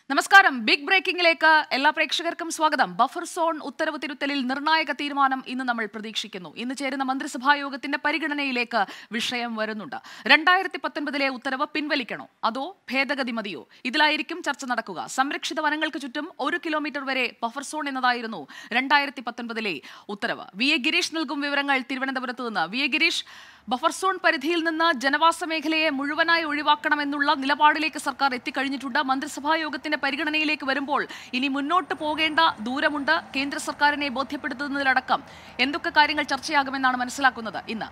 നമസ്കാരം ബിഗ് ബ്രേക്കിംഗിലേക്ക് എല്ലാ പ്രേക്ഷകർക്കും സ്വാഗതം ബഫർ സോൺ ഉത്തരവ് തിരുത്തലിൽ നിർണായക തീരുമാനം ഇന്ന് നമ്മൾ പ്രതീക്ഷിക്കുന്നു ഇന്ന് ചേരുന്ന മന്ത്രിസഭാ യോഗത്തിന്റെ പരിഗണനയിലേക്ക് വിഷയം വരുന്നുണ്ട് രണ്ടായിരത്തി പത്തൊൻപതിലെ ഉത്തരവ് പിൻവലിക്കണോ അതോ ഭേദഗതി മതിയോ ഇതിലായിരിക്കും ചർച്ച നടക്കുക സംരക്ഷിത വനങ്ങൾക്ക് ചുറ്റും ഒരു കിലോമീറ്റർ വരെ ബഫർ സോൺ എന്നതായിരുന്നു രണ്ടായിരത്തി പത്തൊൻപതിലെ ഉത്തരവ് വി എ ഗിരീഷ് നൽകും വിവരങ്ങൾ തിരുവനന്തപുരത്ത് നിന്ന് V A Girish buffer zone പരിധിയിൽ നിന്ന് ജനവാസ മേഖലയെ മുഴുവനായി ഒഴിവാക്കണമെന്നുള്ള നിലപാടിലേക്ക് സർക്കാർ എത്തിക്കഴിഞ്ഞിട്ടുണ്ട് മന്ത്രിസഭാ യോഗത്തിന്റെ പരിഗണനയിലേക്ക് വരുമ്പോൾ ഇനി മുന്നോട്ട് പോകേണ്ട ദൂരമുണ്ട് കേന്ദ്ര സർക്കാരിനെ ബോധ്യപ്പെടുത്തുന്നതിലടക്കം എന്തൊക്കെ കാര്യങ്ങൾ ചർച്ചയാകുമെന്നാണ് മനസ്സിലാക്കുന്നത് ഇന്ന്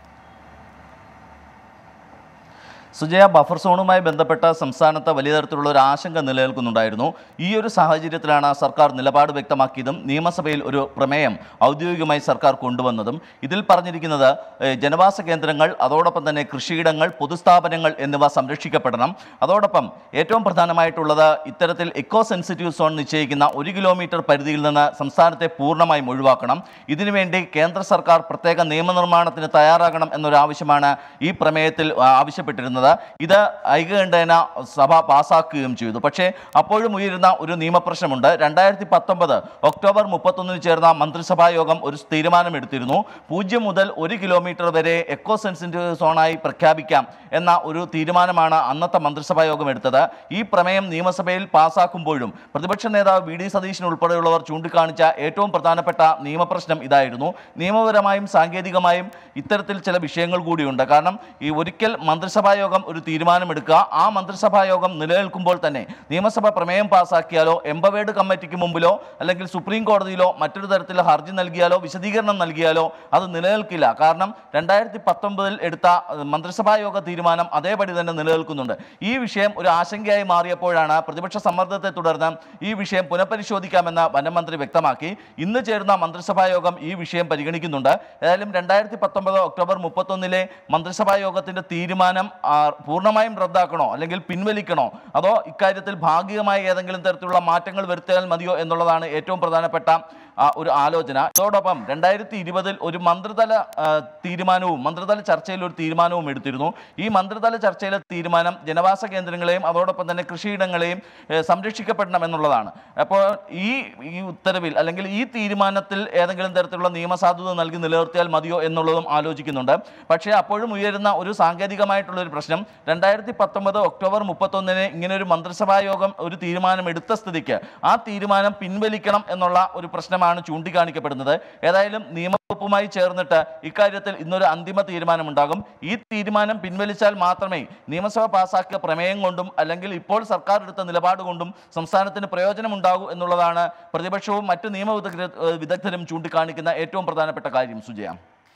സുജയ ബഫർ സോണുമായി ബന്ധപ്പെട്ട സംസ്ഥാനത്ത് വലിയ തരത്തിലുള്ള ഒരു ആശങ്ക നിലനിൽക്കുന്നുണ്ടായിരുന്നു ഈ ഒരു സാഹചര്യത്തിലാണ് സർക്കാർ നിലപാട് വ്യക്തമാക്കിയതും നിയമസഭയിൽ ഒരു പ്രമേയം ഔദ്യോഗികമായി സർക്കാർ കൊണ്ടുവന്നതും ഇതിൽ പറഞ്ഞിരിക്കുന്നത് ഏഹ്, ജനവാസ കേന്ദ്രങ്ങൾ അതോടൊപ്പം തന്നെ കൃഷിയിടങ്ങൾ പൊതുസ്ഥാപനങ്ങൾ എന്നിവ സംരക്ഷിക്കപ്പെടണം അതോടൊപ്പം ഏറ്റവും പ്രധാനമായിട്ടുള്ളത് ഇത്തരത്തിൽ എക്കോ സെൻസിറ്റീവ് സോൺ നിശ്ചയിക്കുന്ന ഒരു കിലോമീറ്റർ പരിധിയിൽ നിന്ന് സംസ്ഥാനത്തെ പൂർണ്ണമായും ഒഴിവാക്കണം ഇതിനുവേണ്ടി കേന്ദ്ര സർക്കാർ പ്രത്യേക നിയമനിർമ്മാണത്തിന് തയ്യാറാകണം എന്നൊരു ആവശ്യമാണ് ഈ പ്രമേയത്തിൽ ആ, ആവശ്യപ്പെട്ടിരുന്നത് ഇത് ഐകകണ്ഠേന സഭ പാസാക്കുകയും ചെയ്തു പക്ഷേ അപ്പോഴും ഉയരുന്ന ഒരു നിയമപ്രശ്നമുണ്ട് രണ്ടായിരത്തി പത്തൊമ്പത് ഒക്ടോബർ മുപ്പത്തൊന്നിന് ചേർന്ന മന്ത്രിസഭാ യോഗം ഒരു തീരുമാനമെടുത്തിരുന്നു പൂജ്യം മുതൽ ഒരു കിലോമീറ്റർ വരെ എക്കോ സെൻസിറ്റീവ് സോണായി പ്രഖ്യാപിക്കാം എന്ന ഒരു തീരുമാനമാണ് അന്നത്തെ മന്ത്രിസഭാ യോഗം എടുത്തത് ഈ പ്രമേയം നിയമസഭയിൽ പാസാക്കുമ്പോഴും പ്രതിപക്ഷ നേതാവ് വി ഡി സതീശൻ ഉൾപ്പെടെയുള്ളവർ ചൂണ്ടിക്കാണിച്ച ഏറ്റവും പ്രധാനപ്പെട്ട നിയമപ്രശ്നം ഇതായിരുന്നു നിയമപരമായും സാങ്കേതികമായും ഇത്തരത്തിൽ ചില വിഷയങ്ങൾ കൂടിയുണ്ട് കാരണം ഈ ഒരിക്കൽ മന്ത്രിസഭാ യോഗം ഒരു തീരുമാനമെടുക്കുക ആ മന്ത്രിസഭാ യോഗം നിലനിൽക്കുമ്പോൾ തന്നെ നിയമസഭ പ്രമേയം പാസാക്കിയാലോ എംപവേർഡ് കമ്മിറ്റിക്ക് മുമ്പിലോ അല്ലെങ്കിൽ സുപ്രീം കോടതിയിലോ മറ്റൊരു തരത്തിൽ ഹർജി നൽകിയാലോ വിശദീകരണം നൽകിയാലോ അത് നിലനിൽക്കില്ല കാരണം രണ്ടായിരത്തി പത്തൊമ്പതിൽ എടുത്ത അഹ്, മന്ത്രിസഭാ യോഗ തീരുമാനം അതേപടി തന്നെ നിലനിൽക്കുന്നുണ്ട് ഈ വിഷയം ഒരു ആശങ്കയായി മാറിയപ്പോഴാണ് പ്രതിപക്ഷ സമ്മർദ്ദത്തെ തുടർന്ന് ഈ വിഷയം പുനഃപരിശോധിക്കാമെന്ന് വനമന്ത്രി വ്യക്തമാക്കി ഇന്ന് ചേരുന്ന മന്ത്രിസഭാ യോഗം ഈ വിഷയം പരിഗണിക്കുന്നുണ്ട് ഏതായാലും രണ്ടായിരത്തി പത്തൊമ്പത് ഒക്ടോബർ മുപ്പത്തൊന്നിലെ മന്ത്രിസഭാ യോഗത്തിന്റെ തീരുമാനം ആ, പൂർണ്ണമായും റദ്ദാക്കണോ അല്ലെങ്കിൽ പിൻവലിക്കണോ അതോ ഇക്കാര്യത്തിൽ ഭാഗികമായി ഏതെങ്കിലും തരത്തിലുള്ള മാറ്റങ്ങൾ വരുത്തിയാൽ മതിയോ എന്നുള്ളതാണ് ഏറ്റവും പ്രധാനപ്പെട്ട ആ, ഒരു ആലോചന അതോടൊപ്പം രണ്ടായിരത്തി ഇരുപതിൽ ഒരു മന്ത്രിതല ആ, തീരുമാനവും മന്ത്രിതല ചർച്ചയിൽ ഒരു തീരുമാനവും എടുത്തിരുന്നു ഈ മന്ത്രിതല ചർച്ചയിലെ തീരുമാനം ജനവാസ കേന്ദ്രങ്ങളെയും അതോടൊപ്പം തന്നെ കൃഷിയിടങ്ങളെയും ഏ, സംരക്ഷിക്കപ്പെടണം എന്നുള്ളതാണ് അപ്പോൾ ഈ ഈ ഉത്തരവിൽ അല്ലെങ്കിൽ ഈ തീരുമാനത്തിൽ ഏതെങ്കിലും തരത്തിലുള്ള നിയമസാധുത നൽകി നിലനിർത്തിയാൽ മതിയോ എന്നുള്ളതും ആലോചിക്കുന്നുണ്ട് പക്ഷേ അപ്പോഴും ഉയരുന്ന ഒരു സാങ്കേതികമായിട്ടുള്ള ഒരു പ്രശ്നം രണ്ടായിരത്തി പത്തൊമ്പത് ഒക്ടോബർ മുപ്പത്തൊന്നിന് ഇങ്ങനെ ഒരു മന്ത്രിസഭാ യോഗം ഒരു തീരുമാനം എടുത്ത സ്ഥിതിക്ക് ആ തീരുമാനം പിൻവലിക്കണം എന്നുള്ള ഒരു പ്രശ്നമാണ് ചൂണ്ടിക്കാണിക്കപ്പെടുന്നത് ഏതായാലും നിയമവകുപ്പുമായി ചേർന്നിട്ട് ഇക്കാര്യത്തിൽ ഇന്നൊരു അന്തിമ തീരുമാനമുണ്ടാകും ഈ തീരുമാനം പിൻവലിച്ചാൽ മാത്രമേ നിയമസഭ പാസാക്കിയ പ്രമേയം കൊണ്ടും അല്ലെങ്കിൽ ഇപ്പോൾ സർക്കാർ എടുത്ത നിലപാട് കൊണ്ടും സംസ്ഥാനത്തിന് പ്രയോജനമുണ്ടാകൂ എന്നുള്ളതാണ് പ്രതിപക്ഷവും മറ്റ് നിയമ വിദഗ്ധ വിദഗ്ധരും ചൂണ്ടിക്കാണിക്കുന്ന ഏറ്റവും പ്രധാനപ്പെട്ട കാര്യം സുജയ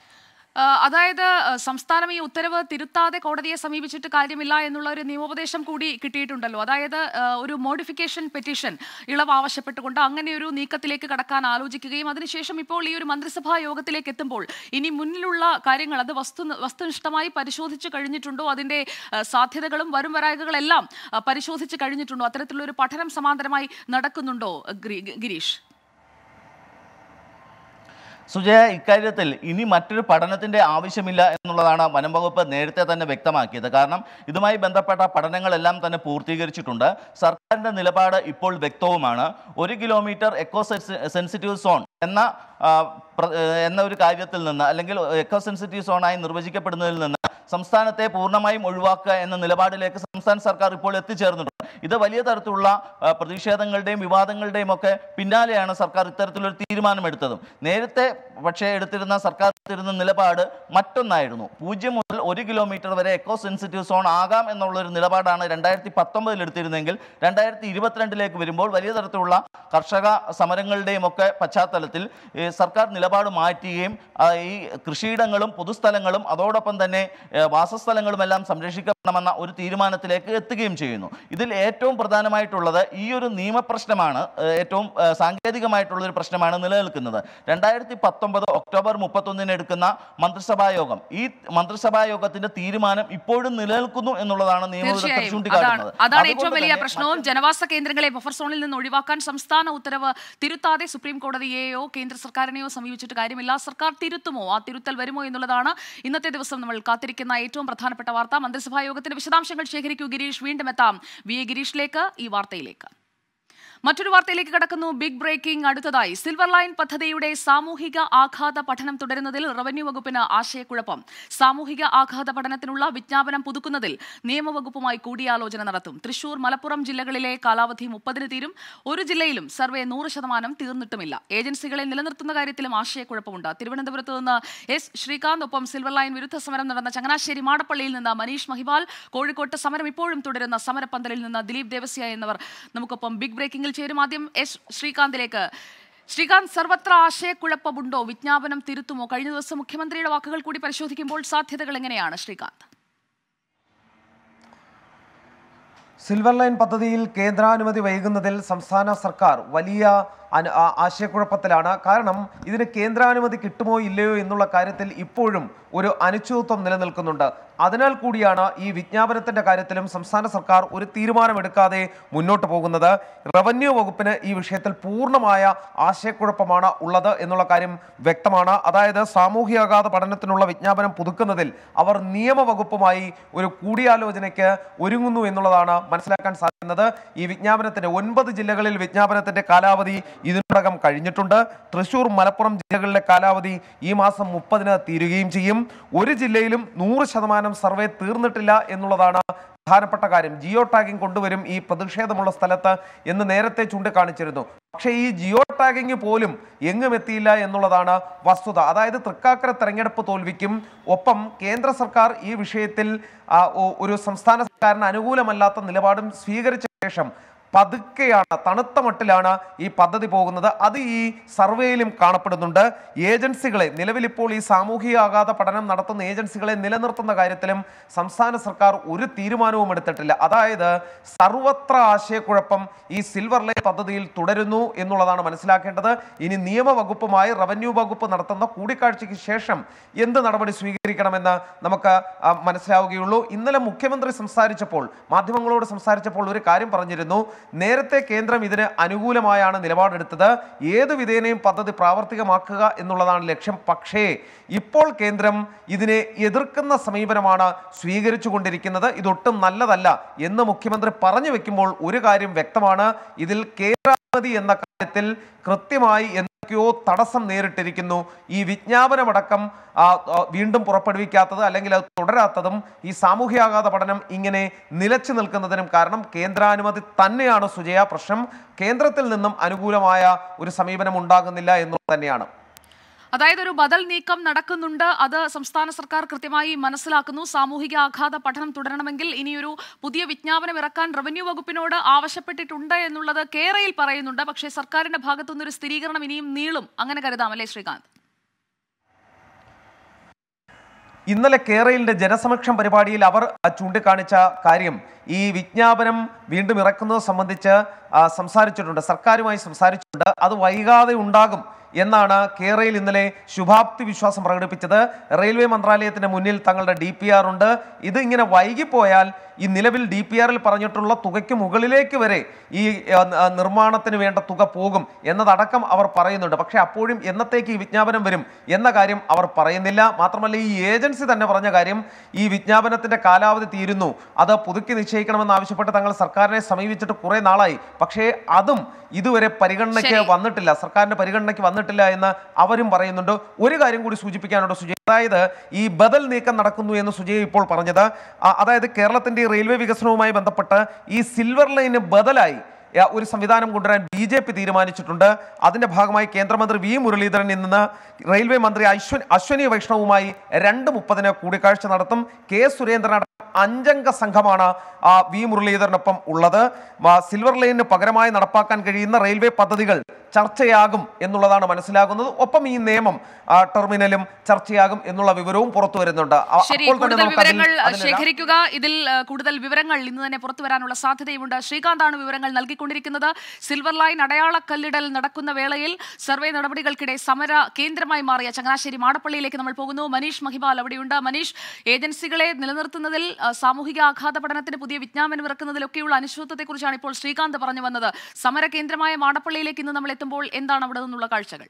ആ, അതായത് ആ, സംസ്ഥാനം ഈ ഉത്തരവ് തിരുത്താതെ കോടതിയെ സമീപിച്ചിട്ട് കാര്യമില്ല എന്നുള്ള ഒരു നിയമോപദേശം കൂടി കിട്ടിയിട്ടുണ്ടല്ലോ അതായത് ആ, ഒരു മോഡിഫിക്കേഷൻ പെറ്റീഷൻ ഇളവ് ആവശ്യപ്പെട്ടുകൊണ്ട് അങ്ങനെ ഒരു നീക്കത്തിലേക്ക് കടക്കാൻ ആലോചിക്കുകയും അതിനുശേഷം ഇപ്പോൾ ഈ ഒരു മന്ത്രിസഭാ യോഗത്തിലേക്ക് എത്തുമ്പോൾ ഇനി മുന്നിലുള്ള കാര്യങ്ങൾ അത് വസ്തു വസ്തുനിഷ്ഠമായി പരിശോധിച്ച് കഴിഞ്ഞിട്ടുണ്ടോ അതിന്റെ ആ, സാധ്യതകളും വരും വരായകളെല്ലാം ആ, പരിശോധിച്ച് കഴിഞ്ഞിട്ടുണ്ടോ അത്തരത്തിലുള്ള ഒരു പഠനം സമാന്തരമായി നടക്കുന്നുണ്ടോ ഗിരി- ഗിരീഷ് സുജയ ഇക്കാര്യത്തിൽ ഇനി മറ്റൊരു പഠനത്തിന്റെ ആവശ്യമില്ല എന്നുള്ളതാണ് വനം വകുപ്പ് നേരത്തെ തന്നെ വ്യക്തമാക്കിയത് കാരണം ഇതുമായി ബന്ധപ്പെട്ട പഠനങ്ങളെല്ലാം തന്നെ പൂർത്തീകരിച്ചിട്ടുണ്ട് സർക്കാരിന്റെ നിലപാട് ഇപ്പോൾ വ്യക്തവുമാണ് ഒരു കിലോമീറ്റർ എക്കോ സെൻസിറ്റീവ് സോൺ എന്ന ആ, പ്ര- എന്ന ഒരു കാര്യത്തിൽ നിന്ന് അല്ലെങ്കിൽ എക്കോ സെൻസിറ്റീവ് സോണായി നിർവചിക്കപ്പെടുന്നതിൽ നിന്ന് സംസ്ഥാനത്തെ പൂർണ്ണമായും ഒഴിവാക്കുക എന്ന നിലപാടിലേക്ക് സംസ്ഥാന സർക്കാർ ഇപ്പോൾ എത്തിച്ചേർന്നിട്ടുണ്ട് ഇത് വലിയ തരത്തിലുള്ള ആ, പ്രതിഷേധങ്ങളുടെയും വിവാദങ്ങളുടെയും ഒക്കെ പിന്നാലെയാണ് സർക്കാർ ഇത്തരത്തിലൊരു തീരുമാനമെടുത്തതും നേരത്തെ പക്ഷേ എടുത്തിരുന്ന സർക്കാർ എടുത്തിരുന്ന നിലപാട് മറ്റൊന്നായിരുന്നു പൂജ്യം മുതൽ ഒരു കിലോമീറ്റർ വരെ എക്കോ സെൻസിറ്റീവ് സോൺ ആകാം എന്നുള്ളൊരു നിലപാടാണ് രണ്ടായിരത്തി പത്തൊമ്പതിൽ എടുത്തിരുന്നെങ്കിൽ രണ്ടായിരത്തി ഇരുപത്തിരണ്ടിലേക്ക് വരുമ്പോൾ വലിയ തരത്തിലുള്ള കർഷക സമരങ്ങളുടെയും ഒക്കെ പശ്ചാത്തലത്തിൽ ഈ സർക്കാർ നിലപാട് മാറ്റുകയും ആ, ഈ കൃഷിയിടങ്ങളും പൊതുസ്ഥലങ്ങളും അതോടൊപ്പം തന്നെ ഏ, വാസസ്ഥലങ്ങളും എല്ലാം സംരക്ഷിക്കണമെന്ന ഒരു തീരുമാനത്തിലേക്ക് എത്തുകയും ചെയ്യുന്നു ഇതിൽ ഏറ്റവും പ്രധാനമായിട്ടുള്ളത് ഈ ഒരു നിയമപ്രശ്നമാണ് ഏ, ഏറ്റവും ഏ, സാങ്കേതികമായിട്ടുള്ള ഒരു പ്രശ്നമാണ് നിലനിൽക്കുന്നത് രണ്ടായിരത്തി പത്തൊമ്പത് ഒക്ടോബർ മുപ്പത്തൊന്നിന് എടുക്കുന്ന മന്ത്രിസഭാ യോഗം ഈ മന്ത്രിസഭാ യോഗത്തിന്റെ തീരുമാനം ഇപ്പോഴും നിലനിൽക്കുന്നു എന്നുള്ളതാണ് നിയമവിദഗ്ധർ തീർച്ചയായും അതാണ് ചൂണ്ടിക്കാട്ടുന്നത് അതാണ് ഏറ്റവും അതുകൊണ്ട് വലിയ തന്നെ പ്രശ്നവും ജനവാസ കേന്ദ്രങ്ങളെ ബഫർ സോണിൽ നിന്ന് ഒഴിവാക്കാൻ സംസ്ഥാന ഉത്തരവ് തിരുത്താതെ സുപ്രീം കോടതിയെയോ കേന്ദ്ര സർക്കാരിനെയോ സമീപിച്ചിട്ട് കാര്യമില്ല സർക്കാർ തിരുത്തുമോ ആ തിരുത്തൽ വരുമോ എന്നുള്ളതാണ് ഇന്നത്തെ ദിവസം നമ്മൾ കാത്തിരിക്കുന്ന ഏറ്റവും പ്രധാനപ്പെട്ട വാർത്ത മന്ത്രിസഭാ യോഗത്തിന്റെ വിശദാംശങ്ങൾ ശേഖരിക്കൂ ഗിരീഷ് വീണ്ടും എത്താം വി എ ഗിരീഷിലേക്ക് ഈ വാർത്തയിലേക്ക് മറ്റൊരു വാർത്തയിലേക്ക് കടക്കുന്നു ബിഗ് ബ്രേക്കിംഗ് അടുത്തതായി സിൽവർ ലൈൻ പദ്ധതിയുടെ സാമൂഹിക ആഘാത പഠനം തുടരുന്നതിൽ റവന്യൂ വകുപ്പിന് ആശയക്കുഴപ്പം സാമൂഹിക ആഘാത പഠനത്തിനുള്ള വിജ്ഞാപനം പുതുക്കുന്നതിൽ നിയമവകുപ്പുമായി കൂടിയാലോചന നടത്തും തൃശൂർ മലപ്പുറം ജില്ലകളിലെ കാലാവധി മുപ്പതിന് തീരും ഒരു ജില്ലയിലും സർവേ നൂറ് ശതമാനം തീർന്നിട്ടുമില്ല ഏജൻസികളെ നിലനിർത്തുന്ന കാര്യത്തിലും ആശയക്കുഴപ്പമുണ്ട് തിരുവനന്തപുരത്ത് നിന്ന് എസ് ശ്രീകാന്ത് ഒപ്പം സിൽവർ ലൈൻ വിരുദ്ധ സമരം നടന്ന ചങ്ങനാശ്ശേരി മാടപ്പള്ളിയിൽ നിന്ന് മനീഷ് മഹിവാൽ കോഴിക്കോട്ട് സമരം ഇപ്പോഴും തുടരുന്ന സമരപ്പന്തലിൽ നിന്ന് ദിലീപ് ദേവസ്യ എന്നിവർ നമുക്കൊപ്പം ബിഗ് ബ്രേക്കിംഗിൽ ചേരും ആദ്യം എസ് ശ്രീകാന്തിലേക്ക് ശ്രീകാന്ത് സർവത്ര ആശയക്കുഴപ്പമുണ്ടോ വിജ്ഞാപനം തിരുത്തുമോ കഴിഞ്ഞ ദിവസം മുഖ്യമന്ത്രിയുടെ വാക്കുകൾ കൂടി പരിശോധിക്കുമ്പോൾ സാധ്യതകൾ എങ്ങനെയാണ് ശ്രീകാന്ത് സിൽവർ ലൈൻ പദ്ധതിയിൽ കേന്ദ്രാനുമതി വൈകുന്നതിൽ സംസ്ഥാന സർക്കാർ വലിയ അനു- ആ- ആശയക്കുഴപ്പത്തിലാണ് കാരണം ഇതിന് കേന്ദ്രാനുമതി കിട്ടുമോ ഇല്ലയോ എന്നുള്ള കാര്യത്തിൽ ഇപ്പോഴും ഒരു അനിശ്ചിതത്വം നിലനിൽക്കുന്നുണ്ട് അതിനാൽ കൂടിയാണ് ഈ വിജ്ഞാപനത്തിന്റെ കാര്യത്തിലും സംസ്ഥാന സർക്കാർ ഒരു തീരുമാനമെടുക്കാതെ മുന്നോട്ട് പോകുന്നത് റവന്യൂ വകുപ്പിന് ഈ വിഷയത്തിൽ പൂർണ്ണമായ ആശയക്കുഴപ്പമാണ് ഉള്ളത് എന്നുള്ള കാര്യം വ്യക്തമാണ് അതായത് സാമൂഹ്യാഘാത പഠനത്തിനുള്ള വിജ്ഞാപനം പുതുക്കുന്നതിൽ അവർ നിയമവകുപ്പുമായി ഒരു കൂടിയാലോചനയ്ക്ക് ഒരുങ്ങുന്നു എന്നുള്ളതാണ് മനസ്സിലാക്കാൻ സാധിക്കുന്നത് ഈ വിജ്ഞാപനത്തിന്റെ ഒൻപത് ജില്ലകളിൽ വിജ്ഞാപനത്തിന്റെ കാലാവധി ഇതിനോടകം കഴിഞ്ഞിട്ടുണ്ട് തൃശൂർ മലപ്പുറം ജില്ലകളിലെ കാലാവധി ഈ മാസം മുപ്പതിന് തീരുകയും ചെയ്യും ഒരു ജില്ലയിലും നൂറ് ശതമാനം സർവേ തീർന്നിട്ടില്ല എന്നുള്ളതാണ് പ്രധാനപ്പെട്ട കാര്യം ജിയോ ടാഗിംഗ് കൊണ്ടുവരും ഈ പ്രതിഷേധമുള്ള സ്ഥലത്ത് എന്ന് നേരത്തെ ചൂണ്ടിക്കാണിച്ചിരുന്നു പക്ഷേ ഈ ജിയോ ടാഗിംഗ് പോലും എങ്ങും എത്തിയില്ല എന്നുള്ളതാണ് വസ്തുത അതായത് തൃക്കാക്കര തെരഞ്ഞെടുപ്പ് തോൽവിക്കും ഒപ്പം കേന്ദ്ര സർക്കാർ ഈ വിഷയത്തിൽ ആ, ഒ- ഒരു സംസ്ഥാന സർക്കാരിന് അനുകൂലമല്ലാത്ത നിലപാടും സ്വീകരിച്ച ശേഷം പതുക്കെയാണ് തണുത്ത മട്ടിലാണ് ഈ പദ്ധതി പോകുന്നത് അത് ഈ സർവേയിലും കാണപ്പെടുന്നുണ്ട് ഏജൻസികളെ നിലവിൽ ഇപ്പോൾ ഈ സാമൂഹിക ആഘാത പഠനം നടത്തുന്ന ഏജൻസികളെ നിലനിർത്തുന്ന കാര്യത്തിലും സംസ്ഥാന സർക്കാർ ഒരു തീരുമാനവും എടുത്തിട്ടില്ല അതായത് സർവത്ര ആശയക്കുഴപ്പം ഈ സിൽവർ ലൈൻ പദ്ധതിയിൽ തുടരുന്നു എന്നുള്ളതാണ് മനസ്സിലാക്കേണ്ടത് ഇനി നിയമവകുപ്പുമായി റവന്യൂ വകുപ്പ് നടത്തുന്ന കൂടിക്കാഴ്ചയ്ക്ക് ശേഷം എന്ത് നടപടി സ്വീകരിക്കണമെന്ന് നമുക്ക് ആ, മനസ്സിലാവുകയുള്ളൂ ഇന്നലെ മുഖ്യമന്ത്രി സംസാരിച്ചപ്പോൾ മാധ്യമങ്ങളോട് സംസാരിച്ചപ്പോൾ ഒരു കാര്യം പറഞ്ഞിരുന്നു നേരത്തെ കേന്ദ്രം ഇതിന് അനുകൂലമായാണ് നിലപാടെടുത്തത് ഏത് വിധേനയും പദ്ധതി പ്രാവർത്തികമാക്കുക എന്നുള്ളതാണ് ലക്ഷ്യം പക്ഷേ ഇപ്പോൾ കേന്ദ്രം ഇതിനെ എതിർക്കുന്ന സമീപനമാണ് സ്വീകരിച്ചു കൊണ്ടിരിക്കുന്നത് ഇതൊട്ടും നല്ലതല്ല എന്ന് മുഖ്യമന്ത്രി പറഞ്ഞു വെക്കുമ്പോൾ ഒരു കാര്യം വ്യക്തമാണ് ഇതിൽ കേന്ദ്രാനുമതി എന്ന കാര്യത്തിൽ കൃത്യമായി എന്തൊക്കെയോ തടസ്സം നേരിട്ടിരിക്കുന്നു ഈ വിജ്ഞാപനമടക്കം ആ, ആ, വീണ്ടും പുറപ്പെടുവിക്കാത്തത് അല്ലെങ്കിൽ അത് തുടരാത്തതും ഈ സാമൂഹ്യാഘാത പഠനം ഇങ്ങനെ നിലച്ചു നിൽക്കുന്നതിനും കാരണം കേന്ദ്രാനുമതി തന്നെയാണ് സുജയ പ്രശ്നം കേന്ദ്രത്തിൽ നിന്നും അനുകൂലമായ ഒരു സമീപനം ഉണ്ടാകുന്നില്ല എന്നുള്ളത് തന്നെയാണ് അതായത് ഒരു ബദൽ നീക്കം നടക്കുന്നുണ്ട് അത് സംസ്ഥാന സർക്കാർ കൃത്യമായി മനസ്സിലാക്കുന്നു സാമൂഹിക ആഘാത പഠനം തുടരണമെങ്കിൽ ഇനിയൊരു പുതിയ വിജ്ഞാപനം ഇറക്കാൻ റവന്യൂ വകുപ്പിനോട് ആവശ്യപ്പെട്ടിട്ടുണ്ട് എന്നുള്ളത് കേരയിൽ പറയുന്നുണ്ട് പക്ഷേ സർക്കാരിന്റെ ഭാഗത്തുനിന്ന് ഒരു സ്ഥിരീകരണം ഇനിയും നീളും അങ്ങനെ കരുതാം അല്ലേ ശ്രീകാന്ത് ഇന്നലെ കേരളയിലെ ജനസമക്ഷം പരിപാടിയിൽ അവർ ആ, ചൂണ്ടിക്കാണിച്ച കാര്യം ഈ വിജ്ഞാപനം വീണ്ടും ഇറക്കുന്നത് സംബന്ധിച്ച് ആ, സംസാരിച്ചിട്ടുണ്ട് സർക്കാരുമായി സംസാരിച്ചിട്ടുണ്ട് അത് വൈകാതെ ഉണ്ടാകും എന്നാണ് കേരളയിൽ ഇന്നലെ ശുഭാപ്തി വിശ്വാസം പ്രകടിപ്പിച്ചത് റെയിൽവേ മന്ത്രാലയത്തിന് മുന്നിൽ തങ്ങളുടെ ഡി പി ആർ ഉണ്ട് ഇത് ഇങ്ങനെ വൈകിപ്പോയാൽ ഈ നിലവിൽ ഡി പി ആറിൽ പറഞ്ഞിട്ടുള്ള തുകയ്ക്ക് മുകളിലേക്ക് വരെ ഈ ആ, ആ, നിർമ്മാണത്തിന് വേണ്ട തുക പോകും എന്നതടക്കം അവർ പറയുന്നുണ്ട് പക്ഷേ അപ്പോഴും എന്നത്തേക്ക് ഈ വിജ്ഞാപനം വരും എന്ന കാര്യം അവർ പറയുന്നില്ല മാത്രമല്ല ഈ ഏജൻസി തന്നെ പറഞ്ഞ കാര്യം ഈ വിജ്ഞാപനത്തിന്റെ കാലാവധി തീരുന്നു അത് പുതുക്കി നിശ്ചയിക്കണമെന്ന് ആവശ്യപ്പെട്ട് തങ്ങൾ സർക്കാരിനെ സമീപിച്ചിട്ട് കുറെ നാളായി പക്ഷേ അതും ഇതുവരെ പരിഗണനയ്ക്ക് ശരി. വന്നിട്ടില്ല സർക്കാരിന്റെ പരിഗണനയ്ക്ക് വന്നിട്ടില്ല എന്ന് അവരും പറയുന്നുണ്ട് ഒരു കാര്യം കൂടി സൂചിപ്പിക്കാനുണ്ട് സുജയ് അതായത് ഈ ബദൽ നീക്കം നടക്കുന്നു എന്ന് സുജയ് ഇപ്പോൾ പറഞ്ഞത് ആ, അതായത് കേരളത്തിന്റെ ഈ റെയിൽവേ വികസനവുമായി ബന്ധപ്പെട്ട് ഈ സിൽവർ ലൈന് ബദലായി ആ, ഒരു സംവിധാനം കൊണ്ടുവരാൻ ബി ജെ പി തീരുമാനിച്ചിട്ടുണ്ട് അതിന്റെ ഭാഗമായി കേന്ദ്രമന്ത്രി വി മുരളീധരൻ ഇന്ന് റെയിൽവേ മന്ത്രി അശ്വൻ അശ്വനി വൈഷ്ണവുമായി രണ്ട് മുപ്പതിന് കൂടിക്കാഴ്ച നടത്തും കെ സുരേന്ദ്രൻ അടക്കം അഞ്ചംഗ സംഘമാണ് ആ, വി മുരളീധരനൊപ്പം ഉള്ളത് ആ, സിൽവർ ലൈനിന് പകരമായി നടപ്പാക്കാൻ കഴിയുന്ന റെയിൽവേ പദ്ധതികൾ ചർച്ചയാകും എന്നുള്ളതാണ് മനസ്സിലാകുന്നത് ഒപ്പം ഈ നിയമം ആ, ടെർമിനലും ചർച്ചയാകും എന്നുള്ള വിവരവും പുറത്തു വരുന്നുണ്ട് ആ, ശരി അപ്പോൾ തന്നെ കൂടുതൽ നമുക്ക് അതിൽ- വിവരങ്ങൾ അതിലിടാം. ശേഖരിക്കുക ഇതിൽ ആ, കൂടുതൽ വിവരങ്ങൾ ഇന്ന് തന്നെ പുറത്തു വരാനുള്ള സാധ്യതയുമുണ്ട് ശ്രീകാന്താണ് വിവരങ്ങൾ നൽകിക്കൊണ്ടിരിക്കുന്നത് സിൽവർ ലൈൻ അടയാളക്കല്ലിടൽ നടക്കുന്ന വേളയിൽ സർവേ നടപടികൾക്കിടെ സമര കേന്ദ്രമായി മാറിയ ചങ്ങനാശ്ശേരി മാടപ്പള്ളിയിലേക്ക് നമ്മൾ പോകുന്നു മനീഷ് മഹിബാൽ അവിടെയുണ്ട് മനീഷ് ഏജൻസികളെ നിലനിർത്തുന്നതിൽ ആ, സാമൂഹിക ആഘാത പഠനത്തിന് പുതിയ വിജ്ഞാപനം ഇറക്കുന്നതിലൊക്കെയുള്ള അനിശ്ചിതത്വത്തെക്കുറിച്ചാണ് ഇപ്പോൾ ശ്രീകാന്ത് പറഞ്ഞു വന്നത് സമര കേന്ദ്രമായ മാടപ്പള്ളിയിലേക്ക് ഇന്ന് നമ്മൾ എത്തുമ്പോൾ എന്താണ് അവിടെ നിന്നുള്ള കാഴ്ചകൾ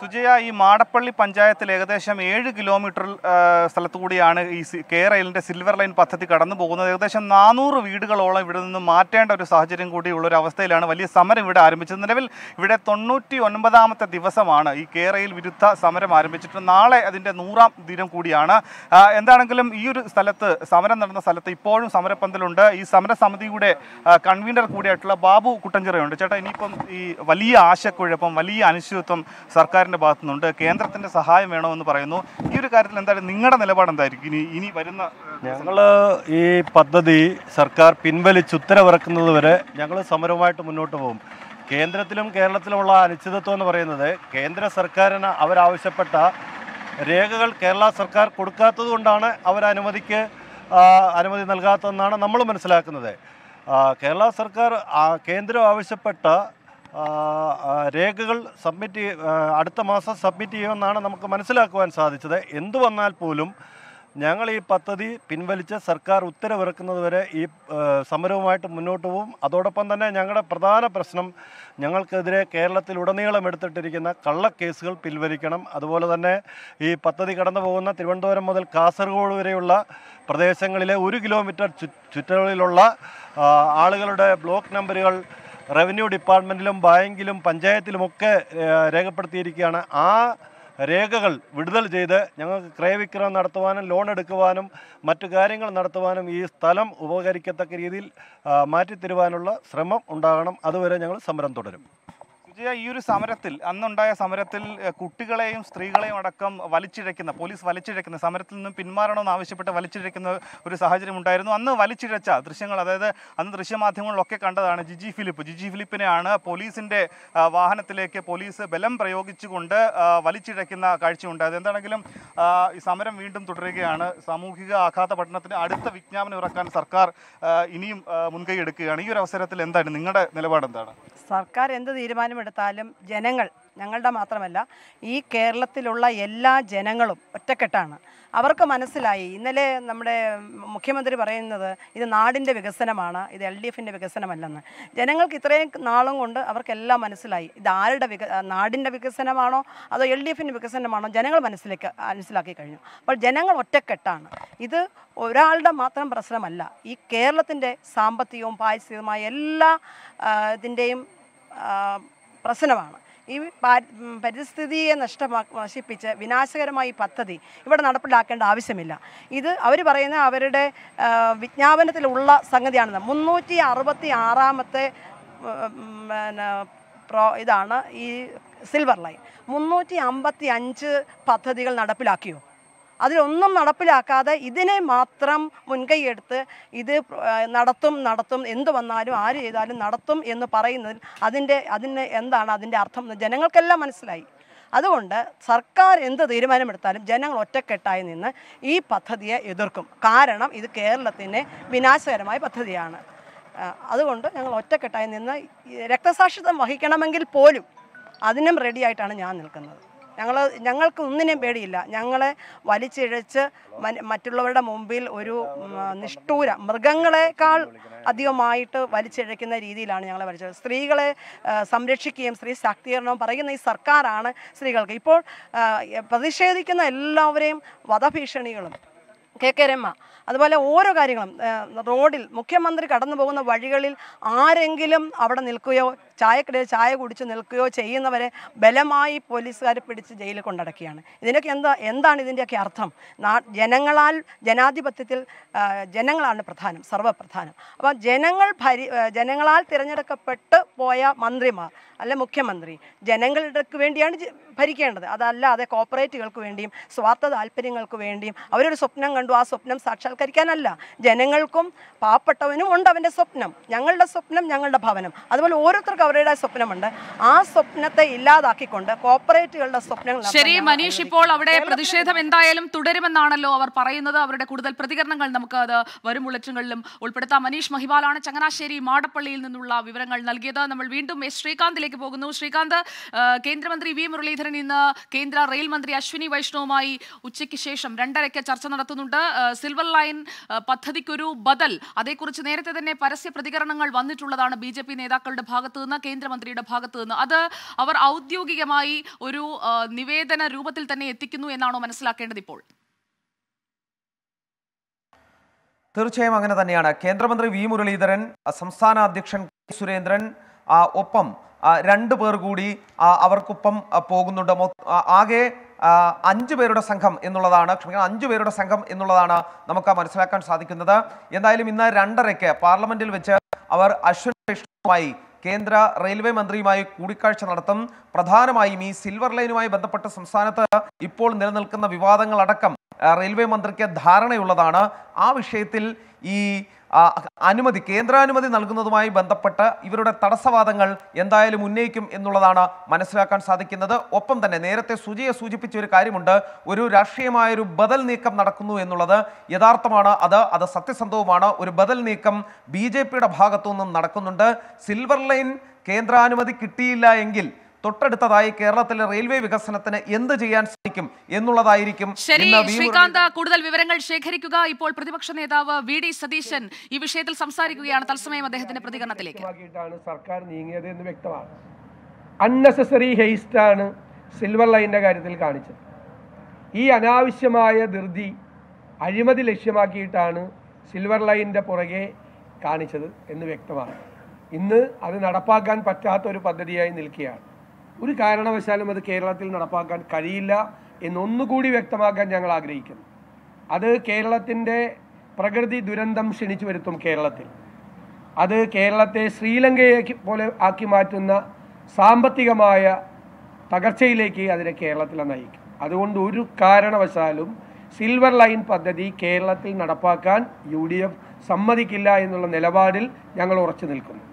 സുജയ ഈ മാടപ്പള്ളി പഞ്ചായത്തിൽ ഏകദേശം ഏഴ് കിലോമീറ്റർ ആ, സ്ഥലത്തു കൂടിയാണ് ഈ സി- കെ റെയിലിന്റെ സിൽവർ ലൈൻ പദ്ധതി കടന്നു പോകുന്നത് ഏകദേശം നാനൂറ് വീടുകളോളം ഇവിടെ നിന്ന് മാറ്റേണ്ട ഒരു സാഹചര്യം കൂടിയുള്ള ഒരു അവസ്ഥയിലാണ് വലിയ സമരം ഇവിടെ ആരംഭിച്ചത് നിലവിൽ ഇവിടെ തൊണ്ണൂറ്റി ഒൻപതാമത്തെ ദിവസമാണ് ഈ കെ റെയിൽ വിരുദ്ധ സമരം ആരംഭിച്ചിട്ട് നാളെ അതിന്റെ നൂറാം ദിനം കൂടിയാണ് ആ, എന്താണെങ്കിലും ഈ ഒരു സ്ഥലത്ത് സമരം നടന്ന സ്ഥലത്ത് ഇപ്പോഴും സമരപ്പന്തലുണ്ട് ഈ സമരസമിതിയുടെ ആ, കൺവീനർ കൂടിയായിട്ടുള്ള ബാബു കുട്ടഞ്ചിറയുണ്ട് ചേട്ടാ ഇനിയിപ്പം ഈ വലിയ ആശയക്കുഴപ്പം വലിയ അനിശ്ചിതത്വം സർക്കാരിന്റെ ഭാഗത്തുനിന്നുണ്ട് കേന്ദ്രത്തിന്റെ സഹായം വേണമെന്ന് പറയുന്നു ഈ ഒരു കാര്യത്തിൽ എന്തായാലും നിങ്ങളുടെ നിലപാട് എന്തായിരിക്കും ഇനി ഇനി വരുന്ന ഞങ്ങൾ ഈ പദ്ധതി സർക്കാർ പിൻവലിച്ച് ഉത്തരവിറക്കുന്നത് വരെ ഞങ്ങൾ സമരവുമായിട്ട് മുന്നോട്ട് പോകും കേന്ദ്രത്തിലും കേരളത്തിലുമുള്ള അനിശ്ചിതത്വം എന്ന് പറയുന്നത് കേന്ദ്ര സർക്കാരിന് അവരാവശ്യപ്പെട്ട രേഖകൾ കേരള സർക്കാർ കൊടുക്കാത്തത് കൊണ്ടാണ് അവർ അനുമതിക്ക് ആ, അനുമതി നൽകാത്തതെന്നാണ് നമ്മൾ മനസ്സിലാക്കുന്നത് ആ, കേരള സർക്കാർ ആ, കേന്ദ്രം ആവശ്യപ്പെട്ട ആ, ആ, രേഖകൾ സബ്മിറ്റ് ചെയ്യ- ആ, അടുത്ത മാസം സബ്മിറ്റ് ചെയ്യുമെന്നാണ് നമുക്ക് മനസ്സിലാക്കുവാൻ സാധിച്ചത് എന്തു വന്നാൽ പോലും ഞങ്ങൾ ഈ പദ്ധതി പിൻവലിച്ച് സർക്കാർ ഉത്തരവിറക്കുന്നത് വരെ ഈ ആ, സമരവുമായിട്ട് മുന്നോട്ട് പോകും അതോടൊപ്പം തന്നെ ഞങ്ങളുടെ പ്രധാന പ്രശ്നം ഞങ്ങൾക്കെതിരെ കേരളത്തിൽ ഉടനീളം എടുത്തിട്ടിരിക്കുന്ന കള്ളക്കേസുകൾ പിൻവലിക്കണം അതുപോലെ തന്നെ ഈ പദ്ധതി കടന്നു പോകുന്ന തിരുവനന്തപുരം മുതൽ കാസർഗോഡ് വരെയുള്ള പ്രദേശങ്ങളിലെ ഒരു കിലോമീറ്റർ ചു ചുറ്റളവിലുള്ള ആ, ആളുകളുടെ ബ്ലോക്ക് നമ്പറുകൾ റവന്യൂ ഡിപ്പാർട്ട്മെൻറ്റിലും ബാങ്കിലും പഞ്ചായത്തിലുമൊക്കെ ഏ, രേഖപ്പെടുത്തിയിരിക്കുകയാണ് ആ രേഖകൾ വിടുതൽ ചെയ്ത് ഞങ്ങൾക്ക് ക്രയവിക്രയം നടത്തുവാനും ലോൺ എടുക്കുവാനും മറ്റു കാര്യങ്ങൾ നടത്തുവാനും ഈ സ്ഥലം ഉപകരിക്കത്തക്ക രീതിയിൽ ആ, മാറ്റിത്തരുവാനുള്ള ശ്രമം ഉണ്ടാകണം അതുവരെ ഞങ്ങൾ സമരം തുടരും വിജയ ഈ ഒരു സമരത്തിൽ അന്നുണ്ടായ സമരത്തിൽ എഹ്, കുട്ടികളെയും സ്ത്രീകളെയും അടക്കം വലിച്ചിഴയ്ക്കുന്ന പോലീസ് വലിച്ചിഴയ്ക്കുന്ന സമരത്തിൽ നിന്നും പിന്മാറണമെന്ന് ആവശ്യപ്പെട്ട് വലിച്ചിഴയ്ക്കുന്ന ഒരു സാഹചര്യം ഉണ്ടായിരുന്നു അന്ന് വലിച്ചിഴച്ച ദൃശ്യങ്ങൾ അതായത് അന്ന് ദൃശ്യമാധ്യമങ്ങളിലൊക്കെ കണ്ടതാണ് ജിജി ഫിലിപ്പ് ജിജി ഫിലിപ്പിനെയാണ് പോലീസിന്റെ ആ, വാഹനത്തിലേക്ക് പോലീസ് ബലം പ്രയോഗിച്ചുകൊണ്ട് ആ, വലിച്ചിഴയ്ക്കുന്ന കാഴ്ചയുണ്ടായത് എന്താണെങ്കിലും ആ, ഈ സമരം വീണ്ടും തുടരുകയാണ് സാമൂഹിക ആഘാത പഠനത്തിന് അടുത്ത വിജ്ഞാപനം ഇറക്കാൻ സർക്കാർ ആ, ഇനിയും ആ, മുൻകൈ എടുക്കുകയാണ് ഈ ഒരു അവസരത്തിൽ എന്താണ് നിങ്ങളുടെ നിലപാട് എന്താണ് സർക്കാർ എന്ത് തീരുമാനമെടുത്താലും ജനങ്ങൾ ഞങ്ങളുടെ മാത്രമല്ല ഈ കേരളത്തിലുള്ള എല്ലാ ജനങ്ങളും ഒറ്റക്കെട്ടാണ് അവർക്ക് മനസ്സിലായി ഇന്നലെ നമ്മുടെ മുഖ്യമന്ത്രി പറയുന്നത് ഇത് നാടിൻ്റെ വികസനമാണ് ഇത് എൽ ഡി എഫിൻ്റെ വികസനമല്ലെന്ന് ജനങ്ങൾക്ക് ഇത്രയും നാളും കൊണ്ട് അവർക്കെല്ലാം മനസ്സിലായി ഇത് ആരുടെ വിക നാടിൻ്റെ വികസനമാണോ അതോ എൽ ഡി എഫിൻ്റെ വികസനമാണോ ജനങ്ങൾ മനസ്സിലേക്ക് മനസ്സിലാക്കി കഴിഞ്ഞു അപ്പോൾ ജനങ്ങൾ ഒറ്റക്കെട്ടാണ് ഇത് ഒരാളുടെ മാത്രം പ്രശ്നമല്ല ഈ കേരളത്തിൻ്റെ സാമ്പത്തികവും പാരിസ്ഥിതികവുമായ എല്ലാ ആ, ഇതിൻ്റെയും ആ, പ്രശ്നമാണ് ഈ പാ- ഉം, പരിസ്ഥിതിയെ നഷ്ടമാ നശിപ്പിച്ച് വിനാശകരമായ ഈ പദ്ധതി ഇവിടെ നടപ്പിലാക്കേണ്ട ആവശ്യമില്ല ഇത് അവർ പറയുന്ന അവരുടെ ആ, വിജ്ഞാപനത്തിലുള്ള സംഗതിയാണെന്ന് മുന്നൂറ്റി അറുപത്തി ആറാമത്തെ പിന്നെ പ്രോ ഇതാണ് ഈ സിൽവർ ലൈൻ മുന്നൂറ്റി അമ്പത്തി അഞ്ച് പദ്ധതികൾ നടപ്പിലാക്കിയോ അതിലൊന്നും നടപ്പിലാക്കാതെ ഇതിനെ മാത്രം മുൻകൈയെടുത്ത് ഇത് ആ, നടത്തും നടത്തും എന്ത് വന്നാലും ആര് ചെയ്താലും നടത്തും എന്ന് പറയുന്നതിൽ അതിൻ്റെ അതിന് എന്താണ് അതിൻ്റെ അർത്ഥം എന്ന് ജനങ്ങൾക്കെല്ലാം മനസ്സിലായി അതുകൊണ്ട് സർക്കാർ എന്ത് തീരുമാനമെടുത്താലും ജനങ്ങൾ ഒറ്റക്കെട്ടായി നിന്ന് ഈ പദ്ധതിയെ എതിർക്കും കാരണം ഇത് കേരളത്തിന് വിനാശകരമായ പദ്ധതിയാണ് ആ, അതുകൊണ്ട് ഞങ്ങൾ ഒറ്റക്കെട്ടായി നിന്ന് ഈ രക്തസാക്ഷിത്വം വഹിക്കണമെങ്കിൽ പോലും അതിനും റെഡിയായിട്ടാണ് ഞാൻ നിൽക്കുന്നത് ഞങ്ങൾ ഞങ്ങൾക്ക് ഒന്നിനും പേടിയില്ല ഞങ്ങളെ വലിച്ചിഴച്ച് മൻ- മറ്റുള്ളവരുടെ മുമ്പിൽ ഒരു ഉം, നിഷ്ഠൂര മൃഗങ്ങളെക്കാൾ അധികമായിട്ട് വലിച്ചിഴയ്ക്കുന്ന രീതിയിലാണ് ഞങ്ങളെ വലിച്ചത് സ്ത്രീകളെ ആ, സംരക്ഷിക്കുകയും സ്ത്രീ ശാക്തീകരണവും പറയുന്ന ഈ സർക്കാരാണ് സ്ത്രീകൾക്ക് ഇപ്പോൾ ആ, പ്രതിഷേധിക്കുന്ന എല്ലാവരെയും വധഭീഷണികളും കെ കെ രമ അതുപോലെ ഓരോ കാര്യങ്ങളും ആ, റോഡിൽ മുഖ്യമന്ത്രി കടന്നു പോകുന്ന വഴികളിൽ ആരെങ്കിലും അവിടെ നിൽക്കുകയോ ചായക്കടയിൽ ചായ കുടിച്ച് നിൽക്കുകയോ ചെയ്യുന്നവരെ ബലമായി പോലീസുകാർ പിടിച്ച് ജയിലിൽ കൊണ്ടടക്കുകയാണ് ഇതിനൊക്കെ എന്താ എന്താണ് ഇതിൻ്റെയൊക്കെ അർത്ഥം നാ ജനങ്ങളാൽ ജനാധിപത്യത്തിൽ ആ, ജനങ്ങളാണ് പ്രധാനം സർവ്വപ്രധാനം അപ്പോൾ ജനങ്ങൾ ഭരി ആ, ജനങ്ങളാൽ തിരഞ്ഞെടുക്കപ്പെട്ട് പോയ മന്ത്രിമാർ അല്ലെ മുഖ്യമന്ത്രി ജനങ്ങൾക്ക് വേണ്ടിയാണ് ജ- ഭരിക്കേണ്ടത് അതല്ലാതെ കോർപ്പറേറ്റുകൾക്ക് വേണ്ടിയും സ്വാർത്ഥ താല്പര്യങ്ങൾക്ക് വേണ്ടിയും അവരൊരു സ്വപ്നം കണ്ടു ആ സ്വപ്നം സാക്ഷാത്കരിക്കാനല്ല ജനങ്ങൾക്കും പാവപ്പെട്ടവനും ഉണ്ട് അവൻ്റെ സ്വപ്നം ഞങ്ങളുടെ സ്വപ്നം ഞങ്ങളുടെ ഭവനം അതുപോലെ ഓരോരുത്തർക്കും അവരുടെ സ്വപ്നമുണ്ട് ആ സ്വപ്നത്തെ ഇല്ലാതാക്കിക്കൊണ്ട് കോർപ്പറേറ്റുകളുടെ സ്വപ്നങ്ങൾ നടത്താൻ ശരി ഞങ്ങൾ മനീഷ് അനുവദിക്കില്ല. ഇപ്പോൾ അവിടെ കേരളത്തിലെ പ്രതിഷേധം എന്തായാലും തുടരുമെന്നാണല്ലോ അവർ പറയുന്നത് അവരുടെ കൂടുതൽ പ്രതികരണങ്ങൾ നമുക്ക് അത് വരും ബുള്ളറ്റിനുകളിലും ഉൾപ്പെടുത്താം മനീഷ് മഹിവാലാണ് ചങ്ങനാശ്ശേരി മാടപ്പള്ളിയിൽ നിന്നുള്ള വിവരങ്ങൾ നൽകിയത് നമ്മൾ വീണ്ടും എസ് ശ്രീകാന്തിലേക്ക് പോകുന്നു ശ്രീകാന്ത് ആ, കേന്ദ്രമന്ത്രി വി മുരളീധരൻ ഇന്ന് കേന്ദ്ര റെയിൽ മന്ത്രി അശ്വിനി വൈഷ്ണവുമായി ഉച്ചയ്ക്ക് ശേഷം രണ്ടരയ്ക്ക് ചർച്ച നടത്തുന്നുണ്ട് ആ, സിൽവർ ലൈൻ ആ, പദ്ധതിക്കൊരു ബദൽ അതേക്കുറിച്ച് നേരത്തെ തന്നെ പരസ്യ പ്രതികരണങ്ങൾ വന്നിട്ടുള്ളതാണ് ബി ജെ പി നേതാക്കളുടെ ഭാഗത്തു നിന്ന് കേന്ദ്രമന്ത്രിയുടെ ഭാഗത്തു നിന്ന് അത് അവർ ഔദ്യോഗികമായി ഒരു ആ, നിവേദന രൂപത്തിൽ തന്നെ എത്തിക്കുന്നു എന്നാണോ മനസ്സിലാക്കേണ്ടത് ഇപ്പോൾ തീർച്ചയായും അങ്ങനെ തന്നെയാണ് കേന്ദ്രമന്ത്രി വി മുരളീധരൻ അ, സംസ്ഥാന അധ്യക്ഷൻ കെ സുരേന്ദ്രൻ ആ, ഒപ്പം ആ, രണ്ട് പേർ കൂടി ആ, അവർക്കൊപ്പം ആ, പോകുന്നുണ്ട് മൊ- ആ, ആകെ ആ, അഞ്ച് പേരുടെ സംഘം എന്നുള്ളതാണ് ക്ഷമിക്കണം അഞ്ച് പേരുടെ സംഘം എന്നുള്ളതാണ് നമുക്ക് മനസ്സിലാക്കാൻ സാധിക്കുന്നത് എന്തായാലും ഇന്ന് രണ്ടരയ്ക്ക് പാർലമെന്റിൽ വെച്ച് അവർ അശ്വൻ വൈഷ്ണവുമായി കേന്ദ്ര റെയിൽവേ മന്ത്രിയുമായി കൂടിക്കാഴ്ച നടത്തും പ്രധാനമായും ഈ സിൽവർ ലൈനുമായി ബന്ധപ്പെട്ട് സംസ്ഥാനത്ത് ഇപ്പോൾ നിലനിൽക്കുന്ന വിവാദങ്ങളടക്കം ആ, റെയിൽവേ മന്ത്രിക്ക് ധാരണയുള്ളതാണ് ആ വിഷയത്തിൽ ഈ ആ, അനുമതി കേന്ദ്രാനുമതി നൽകുന്നതുമായി ബന്ധപ്പെട്ട് ഇവരുടെ തടസ്സവാദങ്ങൾ എന്തായാലും ഉന്നയിക്കും എന്നുള്ളതാണ് മനസ്സിലാക്കാൻ സാധിക്കുന്നത് ഒപ്പം തന്നെ നേരത്തെ സുജയെ സൂചിപ്പിച്ച ഒരു കാര്യമുണ്ട് ഒരു രാഷ്ട്രീയമായൊരു ബദൽ നീക്കം നടക്കുന്നു എന്നുള്ളത് യഥാർത്ഥമാണ് അത് അത് സത്യസന്ധവുമാണ് ഒരു ബദൽ നീക്കം ബി ജെ പിയുടെ ഭാഗത്തു നിന്നും നടക്കുന്നുണ്ട് സിൽവർ ലൈൻ കേന്ദ്രാനുമതി കിട്ടിയില്ല എങ്കിൽ തൊട്ടടുത്തതായി കേരളത്തിലെ റെയിൽവേ വികസനത്തിന് എന്ത് ചെയ്യാൻ സാധിക്കും എന്നുള്ളതായിരിക്കും ശരി ഇന്ന് വി. ശ്രീകാന്ത് കൂടുതൽ വിവരങ്ങൾ ശേഖരിക്കുക ഇപ്പോൾ പ്രതിപക്ഷ നേതാവ് വി ഡി സതീശൻ ഈ വിഷയത്തിൽ സംസാരിക്കുകയാണ് തത്സമയം അദ്ദേഹത്തിന്റെ പ്രതികരണത്തിലേക്ക് വ്യക്തമാക്കിയിട്ടാണ് സർക്കാർ നീങ്ങിയത് എന്ന് വ്യക്തമാണ് അൺനെസസറി ഹെയ്സ്റ്റാണ് സിൽവർ ലൈനിൻ്റെ കാര്യത്തിൽ കാണിച്ചത് ഈ അനാവശ്യമായ ധൃതി അഴിമതി ലക്ഷ്യമാക്കിയിട്ടാണ് സിൽവർ ലൈനിൻ്റെ പുറകെ കാണിച്ചത് എന്ന് വ്യക്തമാണ് ഇന്ന് അത് നടപ്പാക്കാൻ പറ്റാത്ത ഒരു പദ്ധതിയായി നിൽക്കുകയാണ് ഒരു കാരണവശാലും അത് കേരളത്തിൽ നടപ്പാക്കാൻ കഴിയില്ല എന്നൊന്നുകൂടി വ്യക്തമാക്കാൻ ഞങ്ങൾ ആഗ്രഹിക്കുന്നു അത് കേരളത്തിൻ്റെ പ്രകൃതി ദുരന്തം ക്ഷണിച്ചു വരുത്തും കേരളത്തിൽ അത് കേരളത്തെ ശ്രീലങ്കയെ പോലെ ആക്കി മാറ്റുന്ന സാമ്പത്തികമായ തകർച്ചയിലേക്ക് അതിനെ കേരളത്തിലെ നയിക്കും അതുകൊണ്ട് ഒരു കാരണവശാലും സിൽവർ ലൈൻ പദ്ധതി കേരളത്തിൽ നടപ്പാക്കാൻ യു ഡി എഫ് സമ്മതിക്കില്ല എന്നുള്ള നിലപാടിൽ ഞങ്ങൾ ഉറച്ചു നിൽക്കുന്നു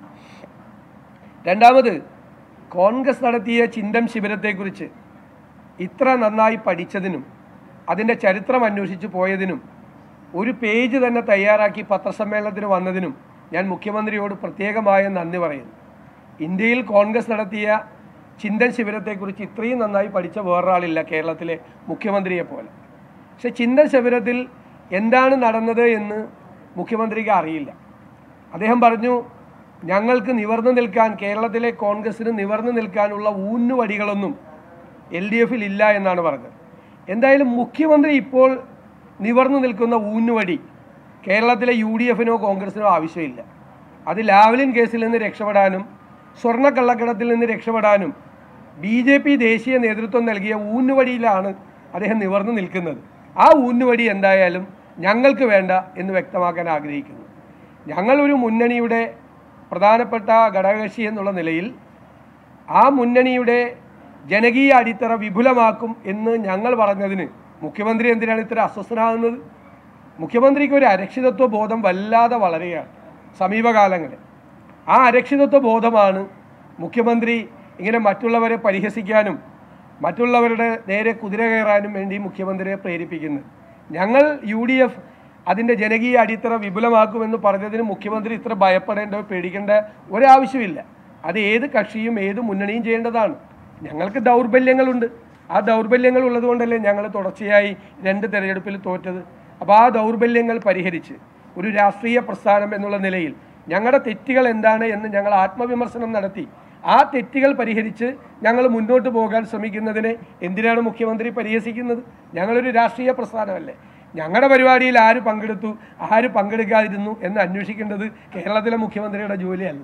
രണ്ടാമത് കോൺഗ്രസ് നടത്തിയ ചിന്തം ശിബിരത്തെക്കുറിച്ച് ഇത്ര നന്നായി പഠിച്ചതിനും അതിൻ്റെ ചരിത്രം അന്വേഷിച്ച് പോയതിനും ഒരു പേജ് തന്നെ തയ്യാറാക്കി പത്രസമ്മേളനത്തിന് വന്നതിനും ഞാൻ മുഖ്യമന്ത്രിയോട് പ്രത്യേകമായ നന്ദി പറയുന്നു ഇന്ത്യയിൽ കോൺഗ്രസ് നടത്തിയ ചിന്തൻ ശിബിരത്തെക്കുറിച്ച് ഇത്രയും നന്നായി പഠിച്ച വേറൊരാളില്ല കേരളത്തിലെ മുഖ്യമന്ത്രിയെ പോലെ പക്ഷെ ചിന്തൻ ശിബിരത്തിൽ എന്താണ് നടന്നത് എന്ന് മുഖ്യമന്ത്രിക്ക് അറിയില്ല അദ്ദേഹം പറഞ്ഞു ഞങ്ങൾക്ക് നിവർന്നു നിൽക്കാൻ കേരളത്തിലെ കോൺഗ്രസിന് നിവർന്നു നിൽക്കാനുള്ള ഊന്നുവടികളൊന്നും എൽ ഡി എഫിൽ ഇല്ല എന്നാണ് പറഞ്ഞത് എന്തായാലും മുഖ്യമന്ത്രി ഇപ്പോൾ നിവർന്നു നിൽക്കുന്ന ഊന്നുവടി കേരളത്തിലെ യു ഡി എഫിനോ കോൺഗ്രസിനോ ആവശ്യമില്ല അത് ലാവലിൻ കേസിൽ നിന്ന് രക്ഷപ്പെടാനും സ്വർണ്ണക്കള്ളക്കടത്തിൽ നിന്ന് രക്ഷപ്പെടാനും ബി ജെ പി ദേശീയ നേതൃത്വം നൽകിയ ഊന്നുവടിയിലാണ് അദ്ദേഹം നിവർന്നു നിൽക്കുന്നത് ആ ഊന്നുവടി എന്തായാലും ഞങ്ങൾക്ക് വേണ്ട എന്ന് വ്യക്തമാക്കാൻ ആഗ്രഹിക്കുന്നു ഞങ്ങളൊരു മുന്നണിയുടെ പ്രധാനപ്പെട്ട ഘടകകക്ഷി എന്നുള്ള നിലയിൽ ആ മുന്നണിയുടെ ജനകീയ അടിത്തറ വിപുലമാക്കും എന്ന് ഞങ്ങൾ പറഞ്ഞതിന് മുഖ്യമന്ത്രി എന്തിനാണ് ഇത്ര അസ്വസ്ഥനാകുന്നത് മുഖ്യമന്ത്രിക്ക് ഒരു അരക്ഷിതത്വ ബോധം വല്ലാതെ വളരുകയാണ് സമീപകാലങ്ങളിൽ ആ അരക്ഷിതത്വ ബോധമാണ് മുഖ്യമന്ത്രി ഇങ്ങനെ മറ്റുള്ളവരെ പരിഹസിക്കാനും മറ്റുള്ളവരുടെ നേരെ കുതിര കയറാനും വേണ്ടി മുഖ്യമന്ത്രിയെ പ്രേരിപ്പിക്കുന്നത് ഞങ്ങൾ യു ഡി എഫ് അതിൻ്റെ ജനകീയ അടിത്തറ വിപുലമാക്കുമെന്ന് പറഞ്ഞതിന് മുഖ്യമന്ത്രി ഇത്ര ഭയപ്പെടേണ്ട പേടിക്കേണ്ട ഒരാവശ്യമില്ല അത് ഏത് കക്ഷിയും ഏത് മുന്നണിയും ചെയ്യേണ്ടതാണ് ഞങ്ങൾക്ക് ദൗർബല്യങ്ങളുണ്ട് ആ ദൗർബല്യങ്ങൾ ഉള്ളതുകൊണ്ടല്ലേ ഞങ്ങൾ തുടർച്ചയായി രണ്ട് തെരഞ്ഞെടുപ്പിൽ തോറ്റത് അപ്പോൾ ആ ദൗർബല്യങ്ങൾ പരിഹരിച്ച് ഒരു രാഷ്ട്രീയ പ്രസ്ഥാനം എന്നുള്ള നിലയിൽ ഞങ്ങളുടെ തെറ്റുകൾ എന്താണ് എന്ന് ഞങ്ങൾ ആത്മവിമർശനം നടത്തി ആ തെറ്റുകൾ പരിഹരിച്ച് ഞങ്ങൾ മുന്നോട്ട് പോകാൻ ശ്രമിക്കുന്നതിനെ എന്തിനാണ് മുഖ്യമന്ത്രി പരിഹസിക്കുന്നത് ഞങ്ങളൊരു രാഷ്ട്രീയ പ്രസ്ഥാനമല്ലേ ഞങ്ങളുടെ പരിപാടിയിൽ ആര് പങ്കെടുത്തു ആര് പങ്കെടുക്കാതിരുന്നു എന്ന് അന്വേഷിക്കേണ്ടത് കേരളത്തിലെ മുഖ്യമന്ത്രിയുടെ ജോലിയല്ല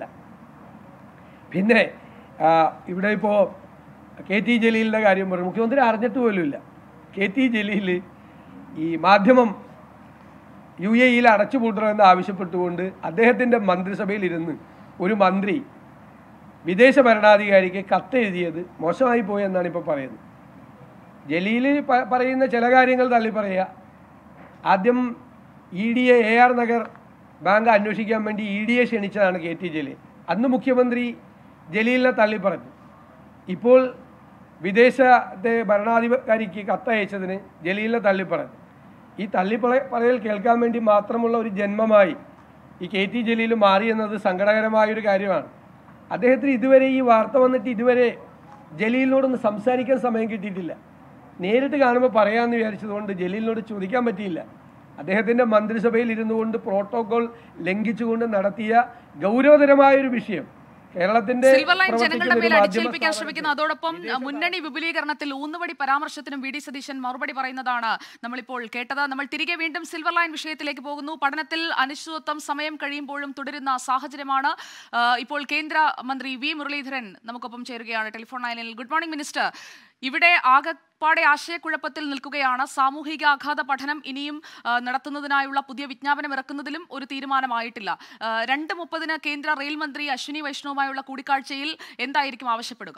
പിന്നെ ആ, ഇവിടെ ഇപ്പോൾ കെ ടി ജലീലിൻ്റെ കാര്യം പറഞ്ഞു മുഖ്യമന്ത്രി അറിഞ്ഞിട്ട് പോലുമില്ല കെ ടി ജലീൽ ഈ മാധ്യമം യു എ ഇയിൽ അടച്ചുപൂട്ടണമെന്ന് ആവശ്യപ്പെട്ടുകൊണ്ട് അദ്ദേഹത്തിൻ്റെ മന്ത്രിസഭയിൽ ഇരുന്ന് ഒരു മന്ത്രി വിദേശ ഭരണാധികാരിക്ക് കത്തെഴുതിയത് മോശമായി പോയി എന്നാണ് ഇപ്പോൾ പറയുന്നത് ജലീൽ പ- പറയുന്ന ചില കാര്യങ്ങൾ തള്ളി പറയുക ആദ്യം E D A A R Nagar bank അന്വേഷിക്കാൻ വേണ്ടി ഇ ഡി എ ക്ഷണിച്ചതാണ് കെ ടി ജലീൽ അന്ന് മുഖ്യമന്ത്രി ജലീലിനെ തള്ളി പറഞ്ഞു ഇപ്പോൾ വിദേശത്തെ ഭരണാധികാരിക്ക് കത്തയച്ചതിന് ജലീലിനെ തള്ളി പറഞ്ഞു ഈ തള്ളി പറ- പറയൽ കേൾക്കാൻ വേണ്ടി മാത്രമുള്ള ഒരു ജന്മമായി ഈ കെ ടി ജലീൽ മാറി എന്നത് സങ്കടകരമായൊരു കാര്യമാണ് അദ്ദേഹത്തിന് ഇതുവരെ ഈ വാർത്ത വന്നിട്ട് ഇതുവരെ ജലീലിനോടൊന്ന് സംസാരിക്കാൻ സമയം കിട്ടിയിട്ടില്ല നേരിട്ട് കാണുമ്പോൾ പറയാമെന്ന് വിചാരിച്ചതുകൊണ്ട് ജലീലിനോട് ചോദിക്കാൻ പറ്റിയില്ല അദ്ദേഹത്തിൻ്റെ മന്ത്രിസഭയിൽ ഇരുന്നു കൊണ്ട് പ്രോട്ടോകോൾ ലംഘിച്ചുകൊണ്ട് നടത്തിയ ഗൗരവതരമായൊരു വിഷയം കേരളത്തിന്റെ സിൽവർ ലൈൻ ജനങ്ങളുടെ പ്രവർത്തിക്കുന്ന മേൽ ഒരു അടിച്ചേൽപ്പിക്കാൻ മാധ്യമ ശ്രമിക്കുന്നു അതോടൊപ്പം മുന്നണി വിപുലീകരണത്തിൽ ഊന്നുവടി പരാമർശത്തിനും വി ഡി സതീശൻ മറുപടി പറയുന്നതാണ് നമ്മളിപ്പോൾ കേട്ടത് നമ്മൾ തിരികെ വീണ്ടും സിൽവർ ലൈൻ വിഷയത്തിലേക്ക് പോകുന്നു പഠനത്തിൽ അനിശ്ചിതത്വം സമയം കഴിയുമ്പോഴും തുടരുന്ന സാഹചര്യമാണ് ആ, ഇപ്പോൾ കേന്ദ്ര മന്ത്രി വി മുരളീധരൻ നമുക്കൊപ്പം ചേരുകയാണ് ടെലിഫോൺ ലൈനിൽ ഗുഡ് മോർണിംഗ് മിനിസ്റ്റർ ഇവിടെ ആകപ്പാടെ ആശയക്കുഴപ്പത്തിൽ നിൽക്കുകയാണ് സാമൂഹിക ആഘാത പഠനം ഇനിയും ആ, നടത്തുന്നതിനായുള്ള പുതിയ വിജ്ഞാപനം ഇറക്കുന്നതിലും ഒരു തീരുമാനമായിട്ടില്ല ആ, രണ്ട് മുപ്പതിന് കേന്ദ്ര റെയിൽ മന്ത്രി അശ്വിനി വൈഷ്ണവുമായുള്ള കൂടിക്കാഴ്ചയിൽ എന്തായിരിക്കും ആവശ്യപ്പെടുക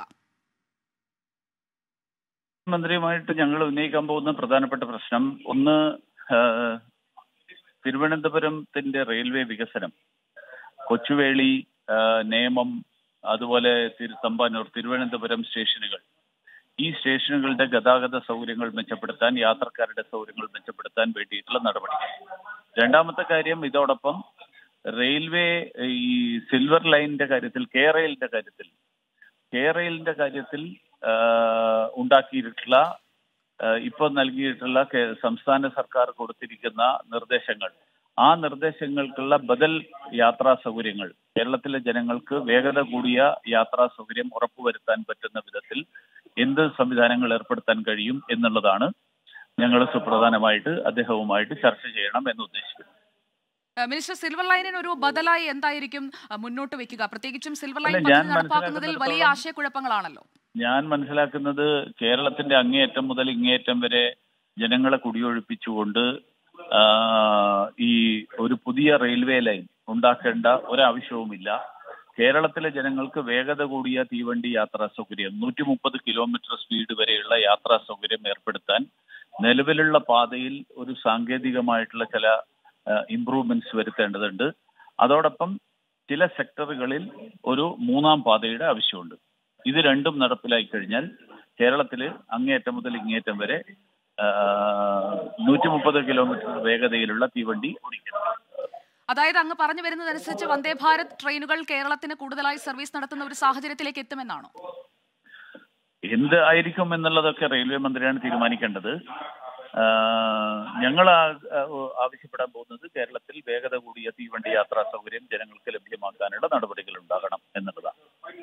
മന്ത്രിയുമായിട്ട് ഞങ്ങൾ ഉന്നയിക്കാൻ പോകുന്ന പ്രധാനപ്പെട്ട പ്രശ്നം ഒന്ന് ആ, തിരുവനന്തപുരത്തിന്റെ റെയിൽവേ വികസനം കൊച്ചുവേളി ആ, നേമം അതുപോലെ തിരു- തമ്പാനൂർ തിരുവനന്തപുരം സ്റ്റേഷനുകൾ ഈ സ്റ്റേഷനുകളുടെ ഗതാഗത സൗകര്യങ്ങൾ മെച്ചപ്പെടുത്താൻ യാത്രക്കാരുടെ സൗകര്യങ്ങൾ മെച്ചപ്പെടുത്താൻ വേണ്ടിയിട്ടുള്ള നടപടി രണ്ടാമത്തെ കാര്യം ഇതോടൊപ്പം റെയിൽവേ ഈ സിൽവർ ലൈനിന്റെ കാര്യത്തിൽ കെ റെയിലിന്റെ കാര്യത്തിൽ കെ റെയിലിന്റെ കാര്യത്തിൽ ആ, ഉണ്ടാക്കിയിട്ടുള്ള ആ, ഇപ്പോൾ നൽകിയിട്ടുള്ള കേ- സംസ്ഥാന സർക്കാർ കൊടുത്തിരിക്കുന്ന നിർദ്ദേശങ്ങൾ ആ നിർദ്ദേശങ്ങൾക്കുള്ള ബദൽ യാത്രാ സൗകര്യങ്ങൾ കേരളത്തിലെ ജനങ്ങൾക്ക് വേഗത കൂടിയ യാത്രാ സൗകര്യം ഉറപ്പുവരുത്താൻ പറ്റുന്ന വിധത്തിൽ എന്ത് സംവിധാനങ്ങൾ ഏർപ്പെടുത്താൻ കഴിയും എന്നുള്ളതാണ് ഞങ്ങൾ സുപ്രധാനമായിട്ട് അദ്ദേഹവുമായിട്ട് ചർച്ച ചെയ്യണം എന്ന് ഉദ്ദേശിക്കുന്നത് ആ, മിനിസ്റ്റർ സിൽവർ ലൈനിന് ഒരു ബദലായി എന്തായിരിക്കും ആ, മുന്നോട്ട് വെക്കുക പ്രത്യേകിച്ചും സിൽവർ ലൈൻ അല്ല, ഞാൻ പദ്ധതി നടപ്പാക്കുന്നതിൽ വലിയ മനസ്സിലാക്കുന്നിടത്തോളം ആശയക്കുഴപ്പങ്ങളാണല്ലോ ഞാൻ മനസ്സിലാക്കുന്നത് കേരളത്തിന്റെ അങ്ങേയറ്റം മുതൽ ഇങ്ങേയറ്റം വരെ ജനങ്ങളെ കുടിയൊഴിപ്പിച്ചുകൊണ്ട് ആ, ഈ ഒരു പുതിയ റെയിൽവേ ലൈൻ ഉണ്ടാക്കേണ്ട ഒരാവശ്യവുമില്ല കേരളത്തിലെ ജനങ്ങൾക്ക് വേഗത കൂടിയ തീവണ്ടി യാത്രാ സൗകര്യം നൂറ്റി മുപ്പത് കിലോമീറ്റർ സ്പീഡ് വരെയുള്ള യാത്രാ സൗകര്യം ഏർപ്പെടുത്താൻ നിലവിലുള്ള പാതയിൽ ഒരു സാങ്കേതികമായിട്ടുള്ള ചില ഇംപ്രൂവ്മെന്റ്സ് വരുത്തേണ്ടതുണ്ട് അതോടൊപ്പം ചില സെക്ടറുകളിൽ ഒരു മൂന്നാം പാതയുടെ ആവശ്യമുണ്ട് ഇത് രണ്ടും നടപ്പിലായി കഴിഞ്ഞാൽ കേരളത്തിൽ അങ്ങേയറ്റം മുതൽ ഇങ്ങേയറ്റം വരെ നൂറ്റി മുപ്പത് കിലോമീറ്റർ വേഗതയിലുള്ള തീവണ്ടി ഓടിക്കണം അതായത് അങ്ങ് പറഞ്ഞു വരുന്നതനുസരിച്ച് വന്ദേ ഭാരത് ട്രെയിനുകൾ കേരളത്തിന് കൂടുതലായി സർവീസ് നടത്തുന്ന ഒരു സാഹചര്യത്തിലേക്ക് എത്തുമെന്നാണോ എന്ത് ആയിരിക്കും എന്നുള്ളതൊക്കെ റെയിൽവേ മന്ത്രിയാണ് തീരുമാനിക്കേണ്ടത് ഞങ്ങൾ ആവശ്യപ്പെടാൻ പോകുന്നത് കേരളത്തിൽ വേഗത കൂടിയ തീവണ്ടി യാത്രാ സൗകര്യം ജനങ്ങൾക്ക് ലഭ്യമാക്കാനുള്ള നടപടികൾ ഉണ്ടാകണം എന്നുള്ളതാണ്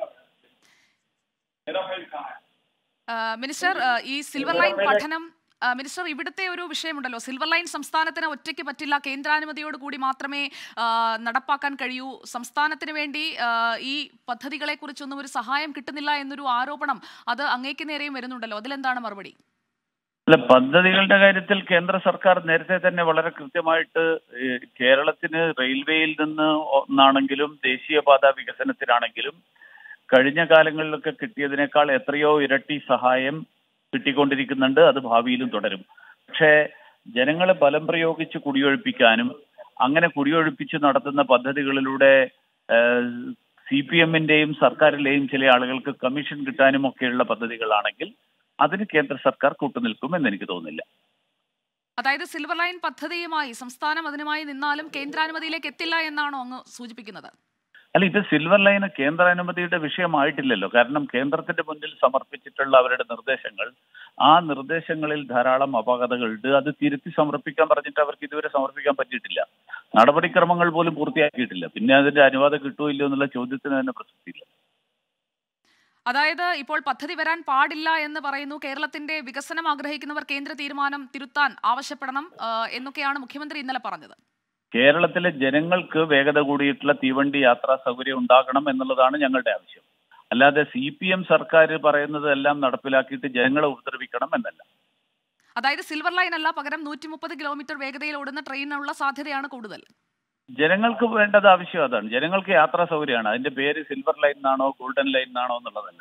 ആ, മിനിസ്റ്റർ ആ, ഈ സിൽവർ ലൈൻ പഠനം ആ, മിനിസ്റ്റർ ഇവിടുത്തെ ഒരു വിഷയമുണ്ടല്ലോ സിൽവർ ലൈൻ സംസ്ഥാനത്തിന് ഒറ്റയ്ക്ക് പറ്റില്ല കേന്ദ്രാനുമതിയോട് കൂടി മാത്രമേ ആ, നടപ്പാക്കാൻ കഴിയൂ സംസ്ഥാനത്തിന് വേണ്ടി ആ, ഈ പദ്ധതികളെ കുറിച്ചൊന്നും ഒരു സഹായം കിട്ടുന്നില്ല എന്നൊരു ആരോപണം അത് അങ്ങേക്ക് നേരെയും വരുന്നുണ്ടല്ലോ അതിലെന്താണ് മറുപടി അല്ല പദ്ധതികളുടെ കാര്യത്തിൽ കേന്ദ്ര സർക്കാർ നേരത്തെ തന്നെ വളരെ കൃത്യമായിട്ട് ഈ കേരളത്തിന് റെയിൽവേയിൽ നിന്ന് ഒന്നാണെങ്കിലും ദേശീയപാത വികസനത്തിനാണെങ്കിലും കഴിഞ്ഞ കാലങ്ങളിലൊക്കെ കിട്ടിയതിനേക്കാൾ എത്രയോ ഇരട്ടി സഹായം കിട്ടിക്കൊണ്ടിരിക്കുന്നുണ്ട് അത് ഭാവിയിലും തുടരും പക്ഷേ ജനങ്ങളെ ബലം പ്രയോഗിച്ച് കുടിയൊഴിപ്പിക്കാനും അങ്ങനെ കുടിയൊഴിപ്പിച്ച് നടത്തുന്ന പദ്ധതികളിലൂടെ സി പി എമ്മിന്റെയും സർക്കാരിലെയും ചില ആളുകൾക്ക് കമ്മീഷൻ കിട്ടാനും ഒക്കെയുള്ള പദ്ധതികളാണെങ്കിൽ അതിന് കേന്ദ്ര സർക്കാർ കൂട്ടുനിൽക്കും എന്ന് എനിക്ക് തോന്നുന്നില്ല അതായത് സിൽവർ ലൈൻ പദ്ധതിയുമായി സംസ്ഥാനം അതിനുമായി നിന്നാലും കേന്ദ്രാനുമതിയിലേക്ക് എത്തില്ല എന്നാണോ അങ്ങ് സൂചിപ്പിക്കുന്നത് അല്ല ഇത് സിൽവർ ലൈൻ കേന്ദ്ര അനുമതിയുടെ വിഷയമായിട്ടില്ലല്ലോ കാരണം കേന്ദ്രത്തിന്റെ മുന്നിൽ സമർപ്പിച്ചിട്ടുള്ള അവരുടെ നിർദ്ദേശങ്ങൾ ആ നിർദ്ദേശങ്ങളിൽ ധാരാളം അപാകതകളുണ്ട് അത് തിരുത്തി സമർപ്പിക്കാൻ പറഞ്ഞിട്ട് അവർക്ക് ഇതുവരെ സമർപ്പിക്കാൻ പറ്റിയിട്ടില്ല നടപടിക്രമങ്ങൾ പോലും പൂർത്തിയാക്കിയിട്ടില്ല പിന്നെ അതിന്റെ അനുവാദം കിട്ടുമോ ഇല്ലയോ എന്നുള്ള ചോദ്യത്തിന് തന്നെ പ്രസക്തിയില്ല അതായത് ഇപ്പോൾ പദ്ധതി വരാൻ പാടില്ല എന്ന് പറയുന്നു കേരളത്തിന്റെ വികസനം ആഗ്രഹിക്കുന്നവർ കേന്ദ്ര തീരുമാനം തിരുത്താൻ ആവശ്യപ്പെടണം ആ, എന്നൊക്കെയാണ് മുഖ്യമന്ത്രി ഇന്നലെ പറഞ്ഞത് കേരളത്തിലെ ജനങ്ങൾക്ക് വേഗത കൂടിയിട്ടുള്ള തീവണ്ടി യാത്രാ സൗകര്യം ഉണ്ടാകണം എന്നുള്ളതാണ് ഞങ്ങളുടെ ആവശ്യം അല്ലാതെ സി പി എം സർക്കാർ പറയുന്നതെല്ലാം നടപ്പിലാക്കിയിട്ട് ജനങ്ങളെ ഉപദ്രവിക്കണം എന്നല്ല അതായത് സിൽവർ ലൈൻ അല്ല പകരം നൂറ്റി മുപ്പത് കിലോമീറ്റർ വേഗതയിൽ ഓടുന്ന ട്രെയിനുള്ള സാധ്യതയാണ് കൂടുതൽ ജനങ്ങൾക്ക് വേണ്ടത് ആവശ്യം അതാണ് ജനങ്ങൾക്ക് യാത്രാ സൗകര്യമാണ് അതിന്റെ പേര് സിൽവർ ലൈൻ എന്നാണോ ഗോൾഡൻ ലൈൻ എന്നാണോ എന്നുള്ളതല്ല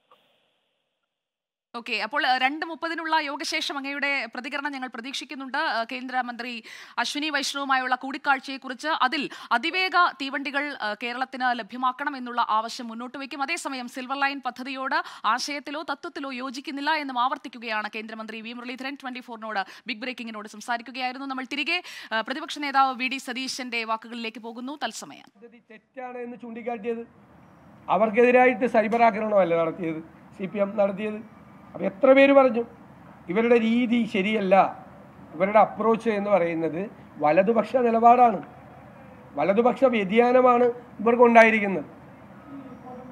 ഓക്കെ അപ്പോൾ ആ, രണ്ട് മുപ്പതിനുള്ള യോഗശേഷം അങ്ങയുടെ പ്രതികരണം ഞങ്ങൾ പ്രതീക്ഷിക്കുന്നുണ്ട് ആ, കേന്ദ്രമന്ത്രി അശ്വിനി വൈഷ്ണവുമായുള്ള കൂടിക്കാഴ്ചയെക്കുറിച്ച് അതിൽ അതിവേഗ തീവണ്ടികൾ ആ, കേരളത്തിന് ലഭ്യമാക്കണം എന്നുള്ള ആവശ്യം മുന്നോട്ട് വയ്ക്കും അതേസമയം സിൽവർ ലൈൻ പദ്ധതിയോട് ആശയത്തിലോ തത്വത്തിലോ യോജിക്കുന്നില്ല എന്നും ആവർത്തിക്കുകയാണ് കേന്ദ്രമന്ത്രി വി മുരളീധരൻ ട്വന്റി ഫോറിനോട് ബിഗ് ബ്രേക്കിങ്ങിനോട് സംസാരിക്കുകയായിരുന്നു നമ്മൾ തിരികെ ആ, പ്രതിപക്ഷ നേതാവ് വി ഡി സതീശന്റെ വാക്കുകളിലേക്ക് പോകുന്നു തത്സമയം പദ്ധതി തെറ്റാണ് എന്ന് ചൂണ്ടിക്കാട്ടിയത് അവർക്കെതിരായിട്ട് സൈബർ ആക്രമണമല്ല നടത്തിയത് സി പി എം നടത്തിയത് അപ്പോൾ എത്ര പേര് പറഞ്ഞു ഇവരുടെ രീതി ശരിയല്ല ഇവരുടെ അപ്രോച്ച് എന്ന് പറയുന്നത് വലതുപക്ഷ നിലപാടാണ് വലതുപക്ഷ വ്യതിയാനമാണ് ഇവർക്കുണ്ടായിരിക്കുന്നത്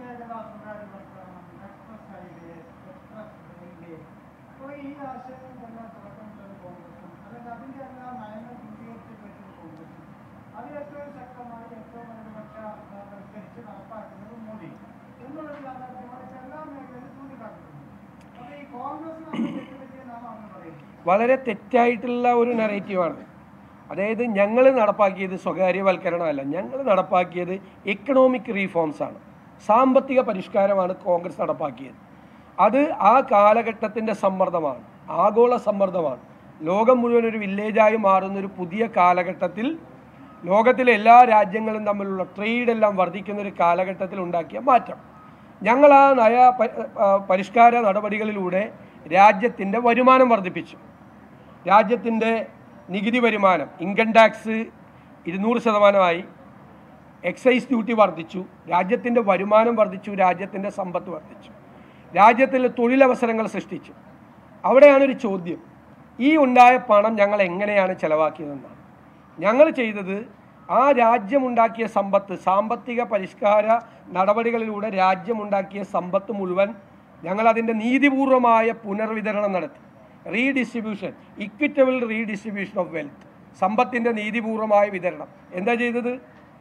വളരെ തെറ്റായിട്ടുള്ള ഒരു നെറേറ്റീവാണ് അതായത് ഞങ്ങൾ നടപ്പാക്കിയത് സ്വകാര്യവൽക്കരണമല്ല ഞങ്ങൾ നടപ്പാക്കിയത് എക്കണോമിക് റീഫോംസ് ആണ് സാമ്പത്തിക പരിഷ്കാരമാണ് കോൺഗ്രസ് നടപ്പാക്കിയത് അത് ആ കാലഘട്ടത്തിൻ്റെ സമ്മർദ്ദമാണ് ആഗോള സമ്മർദ്ദമാണ് ലോകം മുഴുവൻ ഒരു വില്ലേജായി മാറുന്ന ഒരു പുതിയ കാലഘട്ടത്തിൽ ലോകത്തിലെ എല്ലാ രാജ്യങ്ങളും തമ്മിലുള്ള ട്രേഡ് എല്ലാം വർദ്ധിക്കുന്ന ഒരു കാലഘട്ടത്തിൽ ഉണ്ടാക്കിയ മാറ്റം ഞങ്ങൾ ആ നയ പ- ആ, പരിഷ്കാര നടപടികളിലൂടെ രാജ്യത്തിൻ്റെ വരുമാനം വർദ്ധിപ്പിച്ചു രാജ്യത്തിൻ്റെ നികുതി വരുമാനം ഇൻകം ടാക്സ് ഇരുന്നൂറ് ശതമാനമായി എക്സൈസ് ഡ്യൂട്ടി വർദ്ധിച്ചു രാജ്യത്തിൻ്റെ വരുമാനം വർദ്ധിച്ചു രാജ്യത്തിൻ്റെ സമ്പത്ത് വർദ്ധിച്ചു രാജ്യത്തിൽ തൊഴിലവസരങ്ങൾ സൃഷ്ടിച്ചു അവിടെയാണ് ഒരു ചോദ്യം ഈ ഉണ്ടായ പണം ഞങ്ങൾ എങ്ങനെയാണ് ചെലവാക്കിയതെന്നാണ് ഞങ്ങൾ ചെയ്തത് ആ രാജ്യമുണ്ടാക്കിയ സമ്പത്ത് സാമ്പത്തിക പരിഷ്കാര നടപടികളിലൂടെ രാജ്യമുണ്ടാക്കിയ സമ്പത്ത് മുഴുവൻ ഞങ്ങൾ അതിൻ്റെ നീതിപൂർവമായ പുനർവിതരണം നടത്തി redistribution equitable redistribution of wealth സമ്പത്തിൻ്റെ നീതിപൂർവമായ വിതരണം എന്താ ചെയ്തത്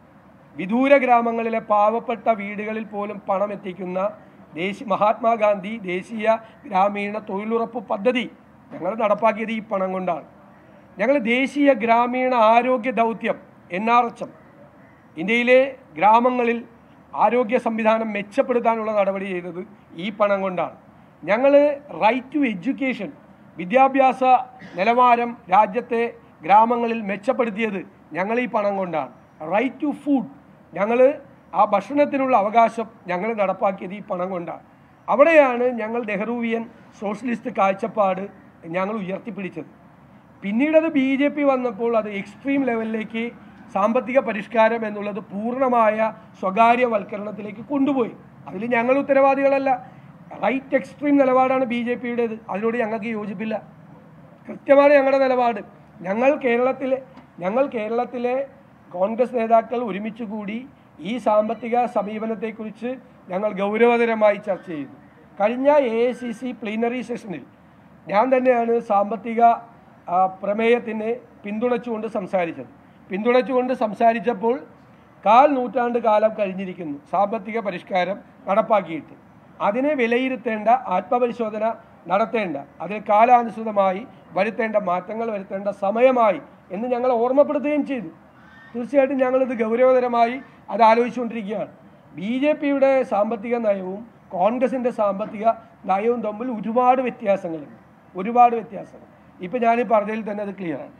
വിദൂര ഗ്രാമങ്ങളിലെ പാവപ്പെട്ട വീടുകളിൽ പോലും പണം എത്തിക്കുന്ന ദേശീയ മഹാത്മാഗാന്ധി ദേശീയ ഗ്രാമീണ തൊഴിലുറപ്പ് പദ്ധതി ഞങ്ങൾ നടപ്പാക്കിയത് ഈ പണം കൊണ്ടാണ് ഞങ്ങൾ ദേശീയ ഗ്രാമീണ ആരോഗ്യ ദൗത്യം എൻ ആർ എച്ച് എം ഇന്ത്യയിലെ ഗ്രാമങ്ങളിൽ ആരോഗ്യ സംവിധാനം മെച്ചപ്പെടുത്താനുള്ള നടപടി ചെയ്തത് ഈ പണം കൊണ്ടാണ് ഞങ്ങൾ റൈറ്റ് ടു എഡ്യൂക്കേഷൻ വിദ്യാഭ്യാസ നിലവാരം രാജ്യത്തെ ഗ്രാമങ്ങളിൽ മെച്ചപ്പെടുത്തിയത് ഞങ്ങൾ ഈ പണം കൊണ്ടാണ് റൈറ്റ് ടു ഫുഡ് ഞങ്ങൾ ആ ഭക്ഷണത്തിനുള്ള അവകാശം ഞങ്ങൾ നടപ്പാക്കിയത് ഈ പണം കൊണ്ടാണ് അവിടെയാണ് ഞങ്ങൾ നെഹ്റുവിയൻ സോഷ്യലിസ്റ്റ് കാഴ്ചപ്പാട് ഞങ്ങൾ ഉയർത്തിപ്പിടിച്ചത് പിന്നീട് അത് ബി ജെ പി വന്നപ്പോൾ അത് എക്സ്ട്രീം ലെവലിലേക്ക് സാമ്പത്തിക പരിഷ്കാരം എന്നുള്ളത് പൂർണ്ണമായ സ്വകാര്യവൽക്കരണത്തിലേക്ക് കൊണ്ടുപോയി അതിൽ ഞങ്ങൾ ഉത്തരവാദികളല്ല റൈറ്റ് എക്സ്ട്രീം നിലപാടാണ് ബി ജെ പിയുടേത് അതിനോട് ഞങ്ങൾക്ക് യോജിപ്പില്ല കൃത്യമാണ് ഞങ്ങളുടെ നിലപാട് ഞങ്ങൾ കേരളത്തിലെ ഞങ്ങൾ കേരളത്തിലെ കോൺഗ്രസ് നേതാക്കൾ ഒരുമിച്ച് കൂടി ഈ സാമ്പത്തിക സമീപനത്തെക്കുറിച്ച് ഞങ്ങൾ ഗൗരവതരമായി ചർച്ച ചെയ്തു കഴിഞ്ഞ A I C C plenary സെഷനിൽ ഞാൻ തന്നെയാണ് സാമ്പത്തിക ആ, പ്രമേയത്തിന് പിന്തുണച്ചുകൊണ്ട് സംസാരിച്ചത് പിന്തുണച്ചുകൊണ്ട് സംസാരിച്ചപ്പോൾ കാൽ നൂറ്റാണ്ട് കാലം കഴിഞ്ഞിരിക്കുന്നു സാമ്പത്തിക പരിഷ്കാരം നടപ്പാക്കിയിട്ട് അതിനെ വിലയിരുത്തേണ്ട ആത്മപരിശോധന നടത്തേണ്ട അതിൽ കാലാനുസൃതമായി വരുത്തേണ്ട മാറ്റങ്ങൾ വരുത്തേണ്ട സമയമായി എന്ന് ഞങ്ങൾ ഓർമ്മപ്പെടുത്തുകയും ചെയ്തു തീർച്ചയായിട്ടും ഞങ്ങളിത് ഗൗരവതരമായി അത് ആലോചിച്ചുകൊണ്ടിരിക്കുകയാണ് ബി ജെ പിയുടെ സാമ്പത്തിക നയവും കോൺഗ്രസിൻ്റെ സാമ്പത്തിക നയവും തമ്മിൽ ഒരുപാട് വ്യത്യാസങ്ങളുണ്ട് ഒരുപാട് വ്യത്യാസങ്ങൾ ഇപ്പം ഞാൻ പറഞ്ഞതിൽ തന്നെ അത് ക്ലിയറാണ്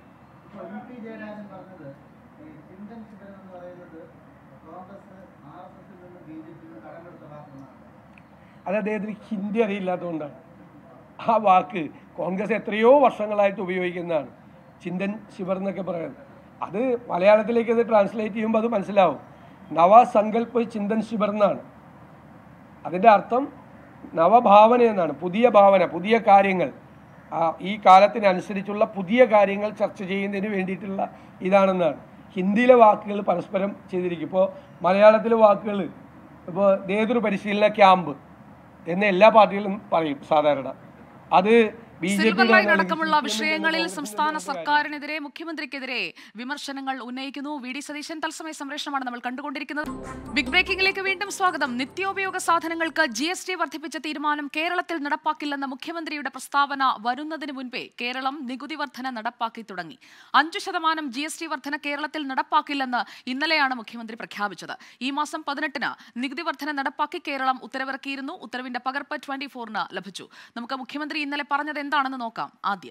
അത് അദ്ദേഹത്തിന് ഹിന്ദി അറിയില്ലാത്തതുകൊണ്ടാണ് ആ വാക്ക് കോൺഗ്രസ് എത്രയോ വർഷങ്ങളായിട്ട് ഉപയോഗിക്കുന്നതാണ് ചിന്തൻ ശിവർ എന്നൊക്കെ പറയുന്നത് അത് മലയാളത്തിലേക്ക് അത് ട്രാൻസ്ലേറ്റ് ചെയ്യുമ്പോൾ അത് മനസ്സിലാവും നവസങ്കല്പ് ചിന്തൻ ശിവർ എന്നാണ് അതിൻ്റെ അർത്ഥം നവഭാവന എന്നാണ് പുതിയ ഭാവന പുതിയ കാര്യങ്ങൾ ആ, ഈ കാലത്തിനനുസരിച്ചുള്ള പുതിയ കാര്യങ്ങൾ ചർച്ച ചെയ്യുന്നതിന് വേണ്ടിയിട്ടുള്ള ഇതാണെന്നാണ് ഹിന്ദിയിലെ വാക്കുകൾ പരസ്പരം ചെയ്തിരിക്കും ഇപ്പോൾ മലയാളത്തിലെ വാക്കുകൾ ഇപ്പോൾ നേതൃ പരിശീലന ക്യാമ്പ് എന്ന് എല്ലാ പാർട്ടികളും പറയും സാധാരണ അത് ബി ജെ സിൽവർ ലൈൻ അടക്കമുള്ള വിഷയങ്ങളിൽ സംസ്ഥാന സർക്കാരിനെതിരെ മുഖ്യമന്ത്രിക്കെതിരെ വിമർശനങ്ങൾ ഉന്നയിക്കുന്നു വി ഡി സതീശൻ തത്സമയ സംപ്രേഷണമാണ് നമ്മൾ കണ്ടുകൊണ്ടിരിക്കുന്നത് ബിഗ് ബ്രേക്കിംഗിലേക്ക് വീണ്ടും സ്വാഗതം നിത്യോപയോഗ സാധനങ്ങൾക്ക് ജി എസ് ടി വർദ്ധിപ്പിച്ച തീരുമാനം കേരളത്തിൽ നടപ്പാക്കില്ലെന്ന മുഖ്യമന്ത്രിയുടെ പ്രസ്താവന വരുന്നതിന് മുൻപേ കേരളം നികുതി വർധന നടപ്പാക്കി തുടങ്ങി അഞ്ചു ശതമാനം ജി എസ് ടി വർധന കേരളത്തിൽ നടപ്പാക്കില്ലെന്ന് ഇന്നലെയാണ് മുഖ്യമന്ത്രി പ്രഖ്യാപിച്ചത് ഈ മാസം പതിനെട്ടിന് നികുതി വർധന നടപ്പാക്കി കേരളം ഉത്തരവിറക്കിയിരുന്നു ഉത്തരവിന്റെ പകർപ്പ് ട്വന്റി ഫോറിന് ലഭിച്ചു നമുക്ക് മുഖ്യമന്ത്രി ഇന്നലെ പറഞ്ഞത് എന്താണെന്ന് നോക്കാം ആദ്യം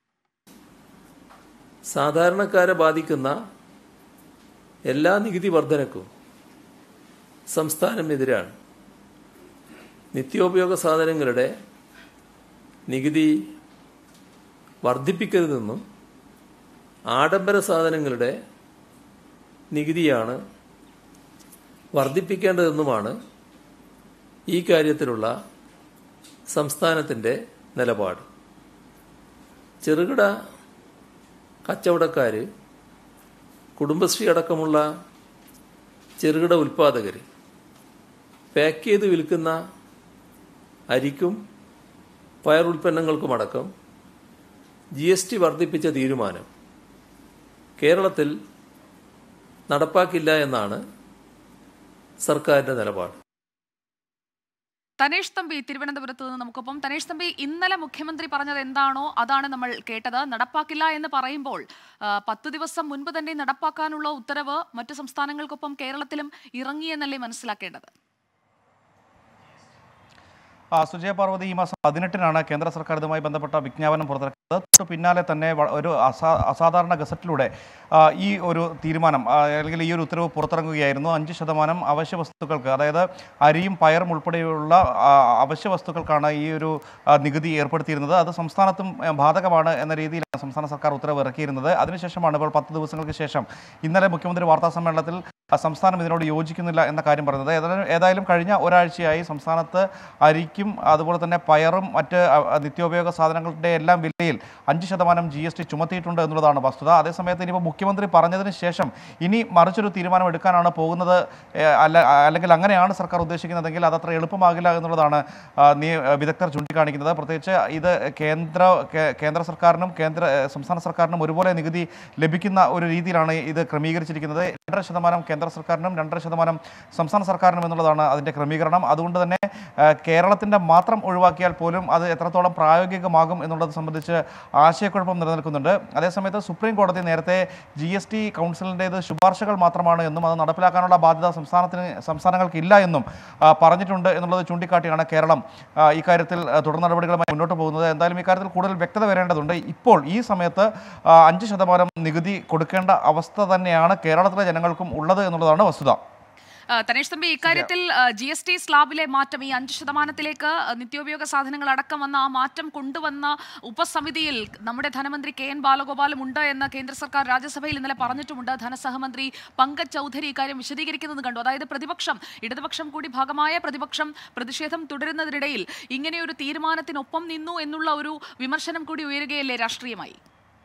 സാധാരണക്കാരെ ബാധിക്കുന്ന എല്ലാ നികുതി വർധനക്കും സംസ്ഥാനം എതിരാണ് നിത്യോപയോഗ സാധനങ്ങളുടെ നികുതി വർദ്ധിപ്പിക്കരുതെന്നും ആഡംബര സാധനങ്ങളുടെ നികുതിയാണ് വർദ്ധിപ്പിക്കേണ്ടതെന്നുമാണ് ഈ കാര്യത്തിലുള്ള സംസ്ഥാനത്തിൻ്റെ നിലപാട് ചെറുകിട കച്ചവടക്കാർ കുടുംബശ്രീ അടക്കമുള്ള ചെറുകിട ഉൽപ്പാദകർ പാക്ക് ചെയ്ത് വിൽക്കുന്ന അരിക്കും പയർ ഉൽപ്പന്നങ്ങൾക്കുമടക്കം ജി എസ് ടി വർദ്ധിപ്പിച്ച തീരുമാനം കേരളത്തിൽ നടപ്പാക്കില്ല എന്നാണ് സർക്കാരിന്റെ നിലപാട് തനേഷ് തമ്പി തിരുവനന്തപുരത്ത് നിന്ന് നമുക്കൊപ്പം തനേഷ് തമ്പി ഇന്നലെ മുഖ്യമന്ത്രി പറഞ്ഞത് എന്താണോ അതാണ് നമ്മൾ കേട്ടത് നടപ്പാക്കില്ല എന്ന് പറയുമ്പോൾ ആ, പത്ത് ദിവസം മുൻപ് തന്നെ നടപ്പാക്കാനുള്ള ഉത്തരവ് മറ്റു സംസ്ഥാനങ്ങൾക്കൊപ്പം കേരളത്തിലും ഇറങ്ങിയെന്നല്ലേ മനസ്സിലാക്കേണ്ടത് ആ, സുജയ പാർവതി ഈ മാസം പതിനെട്ടിനാണ് കേന്ദ്ര സർക്കാർ ഇതുമായി ബന്ധപ്പെട്ട വിജ്ഞാപനം പുറത്തിറക്കുന്നത് തൊട്ട് പിന്നാലെ തന്നെ വ- ഒരു അസാ അസാധാരണ ഗസറ്റിലൂടെ ആ, ഈ ഒരു തീരുമാനം ആ, അല്ലെങ്കിൽ ഈ ഒരു ഉത്തരവ് പുറത്തിറങ്ങുകയായിരുന്നു അഞ്ച് ശതമാനം അവശ്യ വസ്തുക്കൾക്ക് അതായത് അരിയും പയറും ഉൾപ്പെടെയുള്ള ആ, അവശ്യ വസ്തുക്കൾക്കാണ് ഈ ഒരു ആ, നികുതി ഏർപ്പെടുത്തിയിരുന്നത് അത് സംസ്ഥാനത്തും ആ, ബാധകമാണ് എന്ന രീതിയിലാണ് സംസ്ഥാന സർക്കാർ ഉത്തരവ് ഇറക്കിയിരുന്നത് അതിനുശേഷമാണ് ഇപ്പോൾ പത്ത് ദിവസങ്ങൾക്ക് ശേഷം ഇന്നലെ മുഖ്യമന്ത്രി വാർത്താ സമ്മേളനത്തിൽ ആ, സംസ്ഥാനം ഇതിനോട് യോജിക്കുന്നില്ല എന്ന കാര്യം പറയുന്നത് ഏതായാലും ഏതായാലും കഴിഞ്ഞ ഒരാഴ്ചയായി സംസ്ഥാനത്ത് അരിക്കും അതുപോലെ തന്നെ പയറും മറ്റ് അ, അ, നിത്യോപയോഗ സാധനങ്ങളുടെ എല്ലാം വിലയിൽ അഞ്ച് ശതമാനം ജി എസ് ടി ചുമത്തിയിട്ടുണ്ട് എന്നുള്ളതാണ് വസ്തുത അതേസമയത്ത് ഇനിയിപ്പോൾ മുഖ്യമന്ത്രി പറഞ്ഞതിന് ശേഷം ഇനി മറിച്ചൊരു തീരുമാനം എടുക്കാനാണ് പോകുന്നത് ഏ, അല്ല അല്ലെങ്കിൽ അങ്ങനെയാണ് സർക്കാർ ഉദ്ദേശിക്കുന്നതെങ്കിൽ അതത്ര എളുപ്പമാകില്ല എന്നുള്ളതാണ് ആ, നീ- വിദഗ്ധർ ചൂണ്ടിക്കാണിക്കുന്നത് പ്രത്യേകിച്ച് ഇത് കേന്ദ്ര കേ- കേന്ദ്ര സർക്കാരിനും കേന്ദ്ര ഏ, സംസ്ഥാന സർക്കാരിനും ഒരുപോലെ നികുതി ലഭിക്കുന്ന ഒരു രീതിയിലാണ് ഇത് ക്രമീകരിച്ചിരിക്കുന്നത് രണ്ടര ശതമാനം കേന്ദ്ര സർക്കാരിനും രണ്ടര ശതമാനം സംസ്ഥാന സർക്കാരിനും എന്നുള്ളതാണ് അതിൻ്റെ ക്രമീകരണം അതുകൊണ്ട് തന്നെ ആ, കേരളത്തിൻ്റെ മാത്രം ഒഴിവാക്കിയാൽ പോലും അത് എത്രത്തോളം പ്രായോഗികമാകും എന്നുള്ളത് സംബന്ധിച്ച് ആശയക്കുഴപ്പം നിലനിൽക്കുന്നുണ്ട് അതേസമയത്ത് സുപ്രീം കോടതി നേരത്തെ ജി എസ് ടി കൗൺസിലിൻ്റേത് ശുപാർശകൾ മാത്രമാണ് എന്നും അത് നടപ്പിലാക്കാനുള്ള ബാധ്യത സംസ്ഥാനത്തിന് സംസ്ഥാനങ്ങൾക്ക് ഇല്ല എന്നും ആ, പറഞ്ഞിട്ടുണ്ട് എന്നുള്ളത് ചൂണ്ടിക്കാട്ടിയാണ് കേരളം ആ, ഇക്കാര്യത്തിൽ ആ, തുടർ നടപടികളുമായി മുന്നോട്ട് പോകുന്നത് എന്തായാലും ഇക്കാര്യത്തിൽ കൂടുതൽ വ്യക്തത വരേണ്ടതുണ്ട് ഇപ്പോൾ ഈ സമയത്ത് ആ, അഞ്ച് ശതമാനം നികുതി കൊടുക്കേണ്ട അവസ്ഥ തന്നെയാണ് കേരളത്തിലെ ജനങ്ങൾക്കും ഉള്ളത് എന്നുള്ളതാണ് വസ്തുത ആ, തനേഷ് തമ്പി ഇക്കാര്യത്തിൽ ജി എസ് ടി സ്ലാബിലെ മാറ്റം ഈ അഞ്ച് ശതമാനത്തിലേക്ക് ആ, നിത്യോപയോഗ സാധനങ്ങൾ അടക്കം വന്ന ആ മാറ്റം കൊണ്ടുവന്ന ഉപസമിതിയിൽ നമ്മുടെ ധനമന്ത്രി കെ എൻ ബാലഗോപാലും ഉണ്ട് എന്ന് കേന്ദ്ര സർക്കാർ രാജ്യസഭയിൽ ഇന്നലെ പറഞ്ഞിട്ടുമുണ്ട് ധനസഹമന്ത്രി പങ്കജ് ചൗധരി ഇക്കാര്യം വിശദീകരിക്കുന്നത് കണ്ടു അതായത് പ്രതിപക്ഷം ഇടതുപക്ഷം കൂടി ഭാഗമായ പ്രതിപക്ഷം പ്രതിഷേധം തുടരുന്നതിനിടയിൽ ഇങ്ങനെയൊരു തീരുമാനത്തിനൊപ്പം നിന്നു എന്നുള്ള ഒരു വിമർശനം കൂടി ഉയരുകയല്ലേ രാഷ്ട്രീയമായി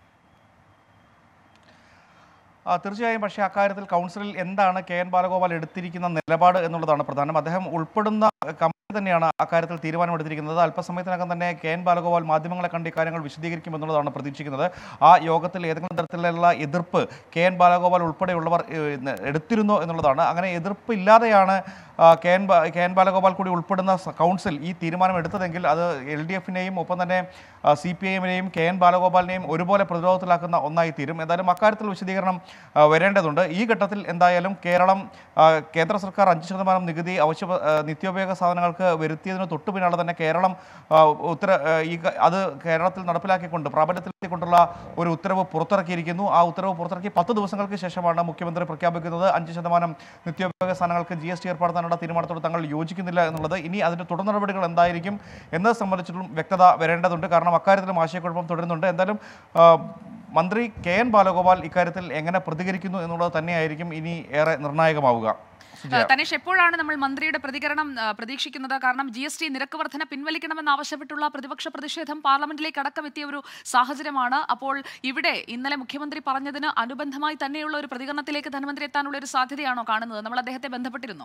ആ, തീർച്ചയായും പക്ഷേ അക്കാര്യത്തിൽ കൗൺസിലിൽ എന്താണ് കെ എൻ ബാലഗോപാൽ എടുത്തിരിക്കുന്ന നിലപാട് എന്നുള്ളതാണ് പ്രധാനം അദ്ദേഹം ഉൾപ്പെടുന്ന കമ്പനി തന്നെയാണ് അക്കാര്യത്തിൽ തീരുമാനമെടുത്തിരിക്കുന്നത് അല്പസമയത്തിനകം തന്നെ കെ എൻ ബാലഗോപാൽ മാധ്യമങ്ങളെ കണ്ട് ഇക്കാര്യങ്ങൾ വിശദീകരിക്കുമെന്നുള്ളതാണ് പ്രതീക്ഷിക്കുന്നത് ആ യോഗത്തിൽ ഏതെങ്കിലും തരത്തിലുള്ള എതിർപ്പ് കെ എൻ ബാലഗോപാൽ ഉൾപ്പെടെയുള്ളവർ ഏഹ്, എടുത്തിരുന്നോ എന്നുള്ളതാണ് അങ്ങനെ എതിർപ്പ് ഇല്ലാതെയാണ് ആ, കെ എൻ ബാ- കെ എൻ ബാലഗോപാൽ കൂടി ഉൾപ്പെടുന്ന സ- കൗൺസിൽ ഈ തീരുമാനം എടുത്തതെങ്കിൽ അത് എൽ ഡി എഫിനെയും ഒപ്പം തന്നെ സി പി ഐഎമ്മിനെയും കെ എൻ ബാലഗോപാലിനെയും ഒരുപോലെ പ്രതിരോധത്തിലാക്കുന്ന ഒന്നായി തീരും എന്തായാലും അക്കാര്യത്തിൽ വിശദീകരണം ആ, വരേണ്ടതുണ്ട് ഈ ഘട്ടത്തിൽ എന്തായാലും കേരളം ആ, കേന്ദ്ര സർക്കാർ അഞ്ച് ശതമാനം നികുതി അവശ്യ ആ, നിത്യോപയോഗ സാധനങ്ങൾക്ക് വരുത്തിയതിന് തൊട്ടു പിന്നാലെ തന്നെ കേരളം ആ, ഉത്തര ആ, ഈ ക- അത് കേരളത്തിൽ നടപ്പിലാക്കിക്കൊണ്ട് പ്രാബല്യത്തിലെത്തിക്കൊണ്ടുള്ള ഒരു ഉത്തരവ് പുറത്തിറക്കിയിരിക്കുന്നു ആ ഉത്തരവ് പുറത്തിറക്കി പത്ത് ദിവസങ്ങൾക്ക് ശേഷമാണ് മുഖ്യമന്ത്രി പ്രഖ്യാപിക്കുന്നത് അഞ്ച് ശതമാനം നിത്യോപയോഗ സാധനങ്ങൾക്ക് ജി എസ് ടി ഏർപ്പെടുത്താനുള്ള തീരുമാനത്തോട് തങ്ങൾ യോജിക്കുന്നില്ല എന്നുള്ളത് ഇനി അതിന്റെ തുടർ നടപടികൾ എന്തായിരിക്കും എന്നത് സംബന്ധിച്ചിട്ടും വ്യക്തത വരേണ്ടതുണ്ട് കാരണം അക്കാര്യത്തിലും ആശയക്കുഴപ്പം തുടരുന്നുണ്ട് എന്തായാലും ആ, മന്ത്രി കെ എൻ ബാലഗോപാൽ ഇക്കാര്യത്തിൽ എങ്ങനെ പ്രതികരിക്കുന്നു എന്നുള്ളത് തന്നെയായിരിക്കും ഇനി ഏറെ നിർണായകമാവുക ആ, തനേഷ് എപ്പോഴാണ് നമ്മൾ മന്ത്രിയുടെ പ്രതികരണം ആ, പ്രതീക്ഷിക്കുന്നത് കാരണം ജി എസ് ടി നിരക്ക് വർധന പിൻവലിക്കണമെന്ന് ആവശ്യപ്പെട്ടുള്ള പ്രതിപക്ഷ പ്രതിഷേധം പാർലമെന്റിലേക്ക് അടക്കം എത്തിയ ഒരു സാഹചര്യമാണ് അപ്പോൾ ഇവിടെ ഇന്നലെ മുഖ്യമന്ത്രി പറഞ്ഞതിന് അനുബന്ധമായി തന്നെയുള്ള ഒരു പ്രതികരണത്തിലേക്ക് ധനമന്ത്രി എത്താനുള്ള ഒരു സാധ്യതയാണോ കാണുന്നത് നമ്മൾ അദ്ദേഹത്തെ ബന്ധപ്പെട്ടിരുന്നോ